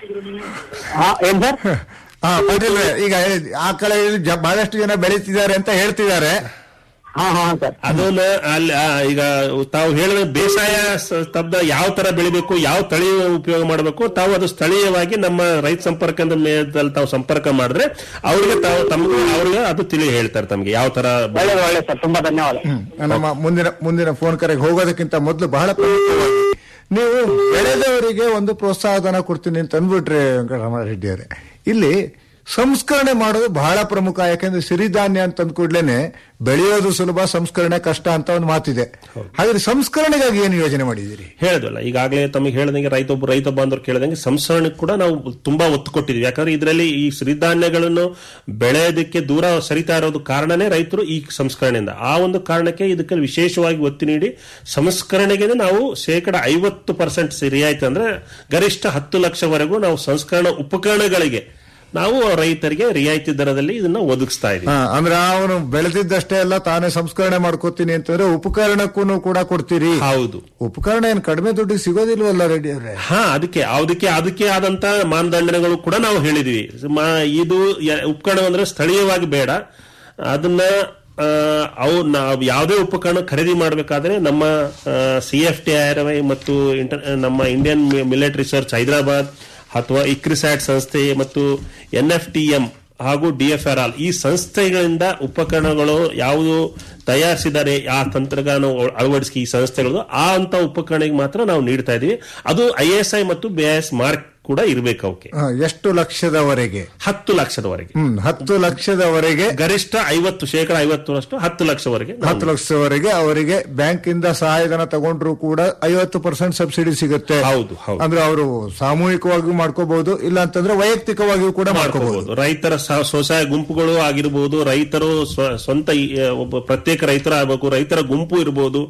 ಹಾ ಏನ್ ಸರ್ ಹಾ ಪಟೇಲ್ರೆ ಈಗ ಹೇಳಿ, ಆ ಕಡೆ ಇಲ್ಲಿ ಜ- ಬಹಳಷ್ಟು ಜನ ಬೆಳೀತಿದ್ದಾರೆ ಅಂತ ಹೇಳ್ತಿದ್ದಾರೆ ಹಾ ಹಾ ಸರ್ ಅದನ್ನ ಅಲ್ಲಿ ಆ, ಈಗ ತಾವು ಹೇಳಿದ ಬೇಸಾಯ ಸ- ಸ್ತಬ್ಧ ಯಾವ ತರ ಬೆಳಿಬೇಕು ಯಾವ ತಳಿ ಉಪಯೋಗ ಮಾಡಬೇಕು ತಾವು ಅದು ಸ್ಥಳೀಯವಾಗಿ ನಮ್ಮ ರೈತ ಸಂಪರ್ಕದ ಮೇಲದಲ್ಲಿ ತಾವು ಸಂಪರ್ಕ ಮಾಡಿದ್ರೆ ಅವ್ರಿಗೆ ತಾವು ತಮ್ಗೆ ಅವ್ರಿಗೆ ಅದು ತಿಳಿ ಹೇಳ್ತಾರೆ ತಮ್ಗೆ ಯಾವ ತರ ಬೆಳೆ- ಒಳ್ಳೆ ಒಳ್ಳೆ ಸರ್ ತುಂಬಾ ಧನ್ಯವಾದ ನಮ್ಮ ಮುಂದಿನ ಮುಂದಿನ ಫೋನ್ ಕರೆಗೆ ಹೋಗೋದಕ್ಕಿಂತ ಮೊದಲು ಬಹಳ ಪ್ರಮುಖವಾಗಿ ನೀವು ಬೆಳೆದವರಿಗೆ ಒಂದು ಪ್ರೋತ್ಸಾಹ ಧನ ಕೊಡ್ತೀನಿ ಅಂತ ಅಂದ್ಬಿಟ್ರಿ ವೆಂಕಟರಾಮರೆಡ್ಡಿ ಅವರೇ ಇಲ್ಲಿ ಸಂಸ್ಕರಣೆ ಮಾಡೋದು ಬಹಳ ಪ್ರಮುಖ ಯಾಕಂದ್ರೆ ಸಿರಿಧಾನ್ಯ ಅಂತ ಅಂದ್ಕೂಡ್ಲೇನೆ ಬೆಳೆಯೋದು ಸುಲಭ ಸಂಸ್ಕರಣೆ ಕಷ್ಟ ಅಂತ ಒಂದು ಮಾತಿದೆ ಹಾಗಾದ್ರೆ ಸಂಸ್ಕರಣೆಗಾಗಿ ಏನು ಯೋಜನೆ ಮಾಡಿದ್ದೀರಿ ಹೇಳೋದಲ್ಲ ಈಗಾಗಲೇ ತಮಗೆ ಹೇಳ್ದಂಗೆ ರೈತ ಒಬ್ಬ ರೈತ ಬಾಂಧವರು ಕೇಳಿದಂಗೆ ಸಂಸ್ಕರಣೆ ಕೂಡ ನಾವು ತುಂಬಾ ಒತ್ತು ಕೊಟ್ಟಿದ್ವಿ ಯಾಕಂದ್ರೆ ಇದರಲ್ಲಿ ಈ ಸಿರಿಧಾನ್ಯಗಳನ್ನು ಬೆಳೆಯೋದಕ್ಕೆ ದೂರ ಸರಿತಾ ಇರೋದು ಕಾರಣನೇ ರೈತರು ಈ ಸಂಸ್ಕರಣೆಯಿಂದ ಆ ಒಂದು ಕಾರಣಕ್ಕೆ ಇದಕ್ಕೆ ವಿಶೇಷವಾಗಿ ಒತ್ತು ನೀಡಿ ಸಂಸ್ಕರಣೆಗೆ ನಾವು ಶೇಕಡ ಐವತ್ತು ಪರ್ಸೆಂಟ್ ರಿಯಾಯಿತಿ ಅಂದ್ರೆ ಗರಿಷ್ಠ ಹತ್ತು ಲಕ್ಷವರೆಗೂ ನಾವು ಸಂಸ್ಕರಣ ಉಪಕರಣಗಳಿಗೆ ನಾವು ರೈತರಿಗೆ ರಿಯಾಯಿತಿ ದರದಲ್ಲಿ ಇದನ್ನ ಒದಗಿಸ್ತಾ ಇದೀವಿ ಹಾ, ಅಂದ್ರೆ ಅವನು ಬೆಳೆದಿದ್ದಷ್ಟೇ ಎಲ್ಲ ತಾನೇ ಸಂಸ್ಕರಣೆ ಮಾಡ್ಕೋತೀನಿ ಅಂತಂದ್ರೆ ಉಪಕರಣಕ್ಕೂ ಕೂಡ ಕೊಡ್ತೀರಿ ಹೌದು ಉಪಕರಣ ಏನು ಕಡಿಮೆ ದುಡ್ಡಿಗೆ ಸಿಗೋದಿಲ್ವಲ್ಲ ರೆಡ್ಡಿ ಅವರೇ ಹಾ ಅದಕ್ಕೆ ಅದಕ್ಕೆ ಅದಕ್ಕೆ ಆದಂತ ಮಾನದಂಡಗಳು ಕೂಡ ನಾವು ಹೇಳಿದೀವಿ ಮ- ಇದು ಯ- ಉಪಕರಣ ಅಂದ್ರೆ ಸ್ಥಳೀಯವಾಗಿ ಬೇಡ ಅದನ್ನ ಆ, ಅವು ನಾವು ಯಾವುದೇ ಉಪಕರಣ ಖರೀದಿ ಮಾಡಬೇಕಾದ್ರೆ ನಮ್ಮ C F T R I ಮತ್ತು ಇಂಟರ್ ನಮ್ಮ ಇಂಡಿಯನ್ ಮಿಲಿಟರಿ ರಿಸರ್ಚ್ ಹೈದರಾಬಾದ್ ಅಥವಾ ಇಕ್ರಿಸ್ಯಾಟ್ ಸಂಸ್ಥೆ ಮತ್ತು ಎನ್ ಎಫ್ ಟಿ ಎಂ ಹಾಗೂ ಡಿ ಎಫ್ ಆರ್ ಆಲ್ ಈ ಸಂಸ್ಥೆಗಳಿಂದ ಉಪಕರಣಗಳು ಯಾವುದು ತಯಾರಿಸಿದ್ದಾರೆ ಆ ತಂತ್ರಜ್ಞಾನ ಅಳವಡಿಸಿ ಈ ಸಂಸ್ಥೆಗಳು ಆ ಅಂತ ಉಪಕರಣಕ್ಕೆ ಮಾತ್ರ ನಾವು ನೀಡ್ತಾ ಇದೀವಿ ಅದು ಐ ಎಸ್ ಐ ಮತ್ತು ಬಿ ಎಸ್ ಮಾರ್ಕ್ ಕೂಡ ಇರಬೇಕು ಅವಕ್ಕೆ ಹಾ, ಎಷ್ಟು ಲಕ್ಷದವರೆಗೆ ಹತ್ತು ಲಕ್ಷದವರೆಗೆ ಹ್ಮ್ ಹತ್ತು ಲಕ್ಷದವರೆಗೆ ಗರಿಷ್ಠ ಐವತ್ತು ಶೇಕಡ ಐವತ್ತರಷ್ಟು ಹತ್ತು ಲಕ್ಷವರೆಗೆ ನಾವು ಹತ್ತು ಲಕ್ಷದವರೆಗೆ ಅವರಿಗೆ ಬ್ಯಾಂಕ್ ಇಂದ ಸಹಾಯಧನ ತಗೊಂಡ್ರು ಕೂಡ ಐವತ್ತು ಪರ್ಸೆಂಟ್ ಸಬ್ಸಿಡಿ ಸಿಗುತ್ತೆ ಹೌದು, ಹೌದು. ಅಂದ್ರೆ ಅವರು ಸಾಮೂಹಿಕವಾಗಿಯೂ ಮಾಡ್ಕೋಬಹುದು ಇಲ್ಲ ಅಂತಂದ್ರೆ ವೈಯಕ್ತಿಕವಾಗಿಯೂ ಕೂಡ ಮಾಡ್ಕೋಬಹುದು ಮಾಡ್ಕೋಬಹುದು ರೈತರ ಸ- ಸ್ವಸಹಾಯ ಗುಂಪುಗಳು ಆಗಿರ್ಬೋದು ರೈತರು ಸ್ವ- ಸ್ವಂತ ಈ, ಒಬ್ಬ ಪ್ರತ್ಯೇಕ ರೈತರ ಆಗಬೇಕು ರೈತರ ಗುಂಪು ಇರಬಹುದು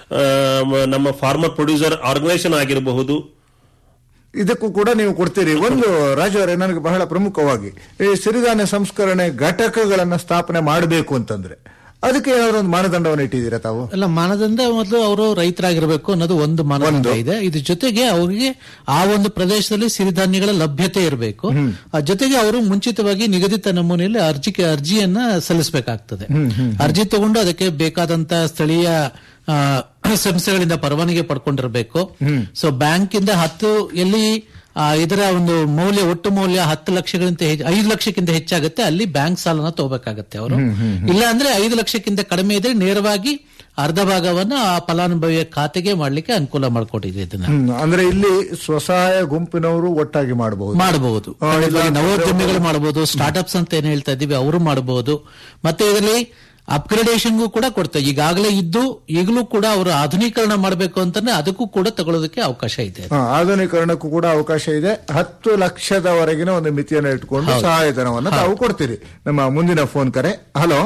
ಆ, ಮ- ನಮ್ಮ ಫಾರ್ಮರ್ ಪ್ರೊಡ್ಯೂಸರ್ ಆರ್ಗನೈಸೇಷನ್ ಆಗಿರಬಹುದು ಇದಕ್ಕೂ ಕೂಡ ನೀವು ಕೊಡ್ತೀರಿ ಒಂದು ರಾಜು ಅವರೇ ನನಗೆ ಬಹಳ ಪ್ರಮುಖವಾಗಿ ಈ ಸಿರಿಧಾನ್ಯ ಸಂಸ್ಕರಣೆ ಘಟಕಗಳನ್ನ ಸ್ಥಾಪನೆ ಮಾಡಬೇಕು ಅಂತಂದ್ರೆ ಅದಕ್ಕೆ ಏನಾದ್ರು ಒಂದು ಮಾನದಂಡವನ್ನು ಇಟ್ಟಿದ್ದೀರಾ ತಾವು ಅಲ್ಲ ಮಾನದಂಡ ಮೊದಲು ಅವರು ರೈತರಾಗಿರ್ಬೇಕು ಅನ್ನೋದು ಒಂದು ಮಾನದಂಡ ಇದೆ ಇದ್ರ ಜೊತೆಗೆ ಅವರಿಗೆ ಆ ಒಂದು ಪ್ರದೇಶದಲ್ಲಿ ಸಿರಿಧಾನ್ಯಗಳ ಲಭ್ಯತೆ ಇರಬೇಕು ಆ ಜೊತೆಗೆ ಅವರು ಮುಂಚಿತವಾಗಿ ನಿಗದಿತ ನಮೂನೆಯಲ್ಲಿ ಅರ್ಜಿ ಅರ್ಜಿಯನ್ನ ಸಲ್ಲಿಸಬೇಕಾಗ್ತದೆ ಅರ್ಜಿ ತಗೊಂಡು ಅದಕ್ಕೆ ಬೇಕಾದಂತ ಸ್ಥಳೀಯ ಆ, ಸಂಸ್ಥೆಗಳಿಂದ ಪರವಾನಗಿ ಪಡ್ಕೊಂಡಿರ್ಬೇಕು ಸೊ ಬ್ಯಾಂಕ್ ಇಂದ ಹತ್ತು ಎಲ್ಲಿ ಆ, ಇದರ ಒಂದು ಮೌಲ್ಯ ಒಟ್ಟು ಮೌಲ್ಯ ಹತ್ತು ಲಕ್ಷಗಳಿಂದ ಹೆಚ್ಚು ಐದು ಲಕ್ಷಕ್ಕಿಂತ ಹೆಚ್ಚಾಗುತ್ತೆ ಅಲ್ಲಿ ಬ್ಯಾಂಕ್ ಸಾಲನ ತಗೋಬೇಕಾಗತ್ತೆ ಅವರು ಇಲ್ಲ ಅಂದ್ರೆ ಐದು ಲಕ್ಷಕ್ಕಿಂತ ಕಡಿಮೆ ಇದ್ರೆ ನೇರವಾಗಿ ಅರ್ಧ ಭಾಗವನ್ನ ಆ ಫಲಾನುಭವಿಯ ಖಾತೆಗೆ ಮಾಡ್ಲಿಕ್ಕೆ ಅನುಕೂಲ ಮಾಡಿಕೊಟ್ಟಿದೆ ಇದನ್ನ ಹ್ಮ್. ಅಂದ್ರೆ ಇಲ್ಲಿ ಸ್ವಸಹಾಯ ಗುಂಪಿನವರು ಒಟ್ಟಾಗಿ ಮಾಡಬಹುದು ಮಾಡಬಹುದು ಆ, ಇಲ್ಲ ನವೋದ್ಯಮಿಗಳು ಮಾಡಬಹುದು ಸ್ಟಾರ್ಟ್ಅಪ್ಸ್ ಅಂತ ಏನ್ ಹೇಳ್ತಾ ಇದೀವಿ ಅವರು ಮಾಡಬಹುದು ಮತ್ತೆ ಇದರಲ್ಲಿ ಅಪ್ಗ್ರೇಡೇಷನ್ಗೂ ಕೂಡ ಕೊಡ್ತಾರೆ ಈಗಾಗಲೇ ಇದ್ದು ಈಗಲೂ ಕೂಡ ಅವರು ಆಧುನೀಕರಣ ಮಾಡಬೇಕು ಅಂತಂದ್ರೆ ಅದಕ್ಕೂ ಕೂಡ ತಗೊಳ್ಳೋದಕ್ಕೆ ಅವಕಾಶ ಇದೆ ಹಾ, ಆಧುನೀಕರಣಕ್ಕೂ ಕೂಡ ಅವಕಾಶ ಇದೆ ಹತ್ತು ಲಕ್ಷದವರೆಗಿನ ಒಂದು ಮಿತಿಯನ್ನು ಇಟ್ಕೊಂಡು ಸಹಾಯಧನವನ್ನು ತಾವು ಕೊಡ್ತೀರಿ ನಮ್ಮ ಮುಂದಿನ ಫೋನ್ ಕರೆ ಹಲೋ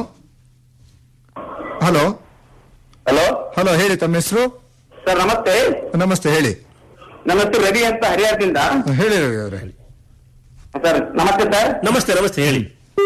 ಹಲೋ ಹಲೋ ಹಲೋ ಹೇಳಿ ತಮ್ಮ ಹೆಸರು ಸರ್ ನಮಸ್ತೆ ನಮಸ್ತೆ ಹೇಳಿ ನನ್ನ ಹೆಸರು ರವಿ ಅಂತ ಹರಿಹರದಿಂದ ಹೇಳಿ ರವಿ ಅವರೇ ಸರ್ ನಮಸ್ತೆ ಸರ್ ನಮಸ್ತೆ ನಮಸ್ತೆ ಹೇಳಿ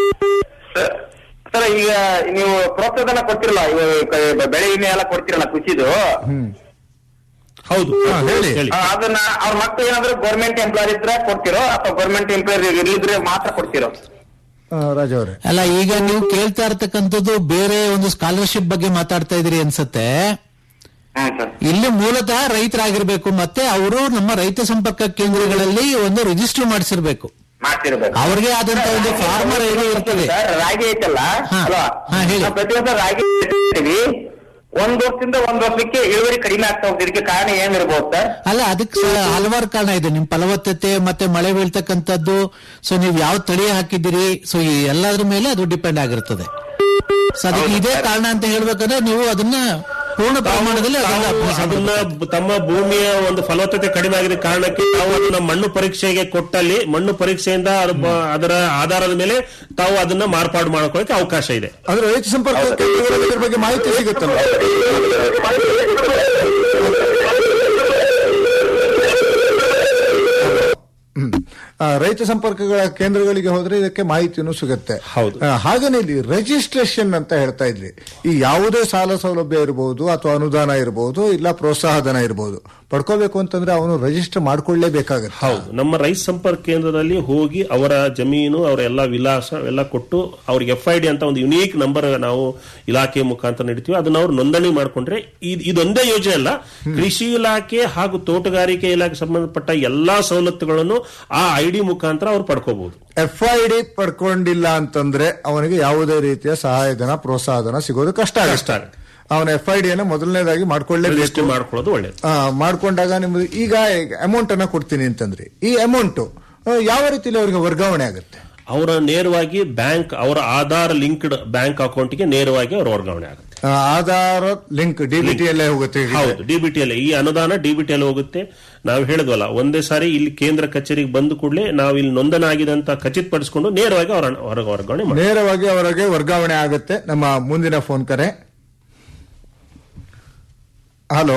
ಸರ್ ಈಗ ನೀವು ಪ್ರೋತ್ಸಾಹನ ಕೊಡ್ತಿರಲ್ಲ ಇವಾಗ ಕ- ಬೆಳೆ ವಿಮೆ ಎಲ್ಲ ಕೊಡ್ತಿರಲ್ಲ ಕೃಷಿದು ಹೌದು ಹಾ, ಹೇಳಿ. ಹೇಳಿ ಆ, ಅದನ್ನ ಅವ್ರ ಮಕ್ಕಳು ಏನಾದ್ರು ಗೌರ್ಮೆಂಟ್ ಎಂಪ್ಲಾಯ್ ಇದ್ರೆ ಕೊಡ್ತಿರೋ ಅಥವಾ ಗೌರ್ಮೆಂಟ್ ಎಂಪ್ಲಾಯ್ ಇರ್ಲಿದ್ರೆ ಮಾತ್ರ ಕೊಡ್ತಿರೋ ಆ, ರಾಜು ಅವರೇ ಅಲ್ಲ ಈಗ ನೀವು ಕೇಳ್ತಾ ಇರ್ತಕ್ಕಂಥದ್ದು ಬೇರೆ ಒಂದು ಸ್ಕಾಲರ್ಶಿಪ್ ಬಗ್ಗೆ ಮಾತಾಡ್ತಾ ಇದ್ರಿ ಅನ್ಸತ್ತೆ ಹ್ಮ್ ಸರ್ ಇಲ್ಲಿ ಮೂಲತಃ ರೈತರಾಗಿರ್ಬೇಕು ಮತ್ತೆ ಅವರು ನಮ್ಮ ರೈತ ಸಂಪರ್ಕ ಕೇಂದ್ರಗಳಲ್ಲಿ ಒಂದು ರಿಜಿಸ್ಟರ್ ಮಾಡಿಸಿರ್ಬೇಕು ಮಾಡ್ತಿರ್ಬೇಕು ಅವ್ರಿಗೆ ಆದಂತ ಒಂದು ಫಾರ್ಮರ್ ಐಡಿ ಇರ್ತದೆ ಸರ್ ರಾಗಿ ಐತಲ್ಲ ಹಾ. ಅಲ್ವಾ ಹಾ, ಹೇಳಿ. ನಾವು ಪ್ರತಿ ವರ್ಷ ರಾಗಿ ಬೆಳಿತೀವಿ. ಒಂದ್ ವರ್ಷದಿಂದ ಒಂದ್ ವರ್ಷಕ್ಕೆ ಇಳುವರಿ ಕಡಿಮೆ ಆಗ್ತಾ ಹೋಗ್ತದೆ ಇದಕ್ಕೆ ಕಾರಣ ಏನಿರ್ಬೋದು ಸರ್ ಅಲ್ಲ ಅದಕ್ಕೆ ಸ- ಹಲವಾರು ಕಾರಣ ಇದೆ ನಿಮ್ ಫಲವತ್ತತೆ ಮತ್ತೆ ಮಳೆ ಬೀಳ್ತಕ್ಕಂಥದ್ದು ಸೊ ನೀವು ಯಾವ ತಳಿ ಹಾಕಿದ್ದೀರಿ ಸೊ ಈ ಎಲ್ಲದ್ರ ಮೇಲೆ ಅದು ಡಿಪೆಂಡ್ ಆಗಿರ್ತದೆ ಸೊ ಅದಕ್ಕೆ ಇದೇ ಕಾರಣ ಅಂತ ಹೇಳ್ಬೇಕಂದ್ರೆ ನೀವು ಅದನ್ನ ಪೂರ್ಣ ಪ್ರಮಾಣದಲ್ಲಿ ಅದನ್ನ ತಾವು ಅಭ್ಯಾಸ ಅದನ್ನ ಮಾಡ್ಬೇಕು. ಬ- ತಮ್ಮ ಭೂಮಿಯ ಒಂದು ಫಲವತ್ತತೆ ಕಡಿಮೆ ಆಗಿದ ಕಾರಣಕ್ಕೆ ತಾವು ಅದನ್ನ ಮಣ್ಣು ಪರೀಕ್ಷೆಗೆ ಕೊಟ್ಟಲ್ಲಿ ಮಣ್ಣು ಪರೀಕ್ಷೆಯಿಂದ ಅದ್ರ ಬ- ಅದರ ಆಧಾರದ ಮೇಲೆ ತಾವು ಅದನ್ನ ಮಾರ್ಪಾಡು ಮಾಡ್ಕೊಳ್ಳಕ್ಕೆ ಅವಕಾಶ ಇದೆ ಅಂದ್ರೆ ರೈತ ಸಂಪರ್ಕ ಕೇಂದ್ರಗಳಲ್ಲಿ ಇದ್ರ ಬಗ್ಗೆ ಮಾಹಿತಿ ಸಿಗುತ್ತಲ್ಲ ಹ್ಮ್. ಆ, ರೈತ ಸಂಪರ್ಕಗಳ ಕೇಂದ್ರಗಳಿಗೆ ಹೋದ್ರೆ ಇದಕ್ಕೆ ಮಾಹಿತಿನೂ ಸಿಗುತ್ತೆ ಹೌದು. ಆ, ಹಾಗೇನೆ ಇಲ್ಲಿ ರಿಜಿಸ್ಟ್ರೇಷನ್ ಅಂತ ಹೇಳ್ತಾ ಇದ್ರಿ ಈ ಯಾವುದೇ ಸಾಲ ಸೌಲಭ್ಯ ಇರಬಹುದು ಅಥವಾ ಅನುದಾನ ಇರಬಹುದು ಇಲ್ಲ ಪ್ರೋತ್ಸಾಹಧನ ಇರಬಹುದು ಪಡ್ಕೋಬೇಕು ಅಂತಂದ್ರೆ ಅವನು ರಿಜಿಸ್ಟರ್ ಮಾಡ್ಕೊಳ್ಳೇಬೇಕಾಗತ್ತೆ ಹೌದು ನಮ್ಮ ರೈತ ಸಂಪರ್ಕ ಕೇಂದ್ರದಲ್ಲಿ ಹೋಗಿ ಅವರ ಜಮೀನು ಅವರ ಎಲ್ಲ ವಿಳಾಸ ಎಲ್ಲ ಕೊಟ್ಟು ಅವ್ರಿಗೆ ಎಫ್ ಐ ಡಿ ಅಂತ ಒಂದು ಯುನೀಕ್ ನಂಬರ್ ನಾವು ಇಲಾಖೆ ಮುಖಾಂತರ ನೀಡ್ತೀವಿ ಅದನ್ನ ಅವ್ರು ನೋಂದಣಿ ಮಾಡ್ಕೊಂಡ್ರೆ ಇದ್- ಇದೊಂದೇ ಯೋಜನೆ ಅಲ್ಲ ಕೃಷಿ ಇಲಾಖೆ ಹಾಗೂ ತೋಟಗಾರಿಕೆ ಇಲಾಖೆ ಸಂಬಂಧಪಟ್ಟ ಎಲ್ಲಾ ಸವಲತ್ತುಗಳನ್ನು ಆ ಐ ಡಿ ಮುಖಾಂತರ ಅವ್ರು ಪಡ್ಕೋಬಹುದು ಎಫ್ ಐ ಡಿ ಪಡ್ಕೊಂಡಿಲ್ಲ ಅಂತಂದ್ರೆ ಅವನಿಗೆ ಯಾವುದೇ ರೀತಿಯ ಸಹಾಯಧನ ಪ್ರೋತ್ಸಾಹಧನ ಸಿಗೋದು ಕಷ್ಟ ಕಷ್ಟ ಆಗುತ್ತೆ ಆಗುತ್ತೆ. ಅವನ ಎಫ್ ಐ ಡಿಯನ್ನು ಮೊದಲನೇದಾಗಿ ಮಾಡ್ಕೊಳ್ಳೇಬೇಕು ರಿಜಿಸ್ಟರ್ ಮಾಡ್ಕೊಳ್ಳೋದು ಒಳ್ಳೇದು ಆ, ಮಾಡ್ಕೊಂಡಾಗ ನಿಮ್ದು ಈಗ ಅಮೌಂಟ್ ಅನ್ನ ಕೊಡ್ತೀನಿ ಅಂತಂದ್ರಿ ಈ ಅಮೌಂಟ್ ಯಾವ ರೀತಿಯಲ್ಲಿ ಅವರಿಗೆ ವರ್ಗಾವಣೆ ಆಗುತ್ತೆ ಅವರ ನೇರವಾಗಿ ಬ್ಯಾಂಕ್ ಅವರ ಆಧಾರ್ ಲಿಂಕ್ಡ್ ಬ್ಯಾಂಕ್ ಅಕೌಂಟ್ಗೆ ನೇರವಾಗಿ ಅವ್ರ ವರ್ಗಾವಣೆ ಆಗುತ್ತೆ ಆ, ಆಧಾರ್ ಲಿಂಕ್ ಡಿಬಿಟಿ ಅಲ್ಲೇ ಹೋಗುತ್ತೆ ಈಗ. ಹೌದು ಡಿಬಿಟಿ ಅಲ್ಲಿ ಈ ಅನುದಾನ ಡಿಬಿಟಿ ಅಲ್ಲಿ ಹೋಗುತ್ತೆ ನಾವು ಹೇಳಿದ್ವಲ್ಲ ಒಂದೇ ಸಾರಿ ಇಲ್ಲಿ ಕೇಂದ್ರ ಕಚೇರಿಗೆ ಬಂದ ಕೂಡಲೇ ನಾವು ಇಲ್ಲಿ ನೋಂದಣಿ ಆಗಿದೆ ಅಂತ ಖಚಿತಪಡಿಸಿಕೊಂಡು ನೇರವಾಗಿ ಅವರ ಹೊರಗೆ ವರ್ಗಾವಣೆ ಮಾಡಿ ನೇರವಾಗಿ ಅವರಿಗೆ ವರ್ಗಾವಣೆ ಆಗುತ್ತೆ ನಮ್ಮ ಮುಂದಿನ ಫೋನ್ ಕರೆ ಹಲೋ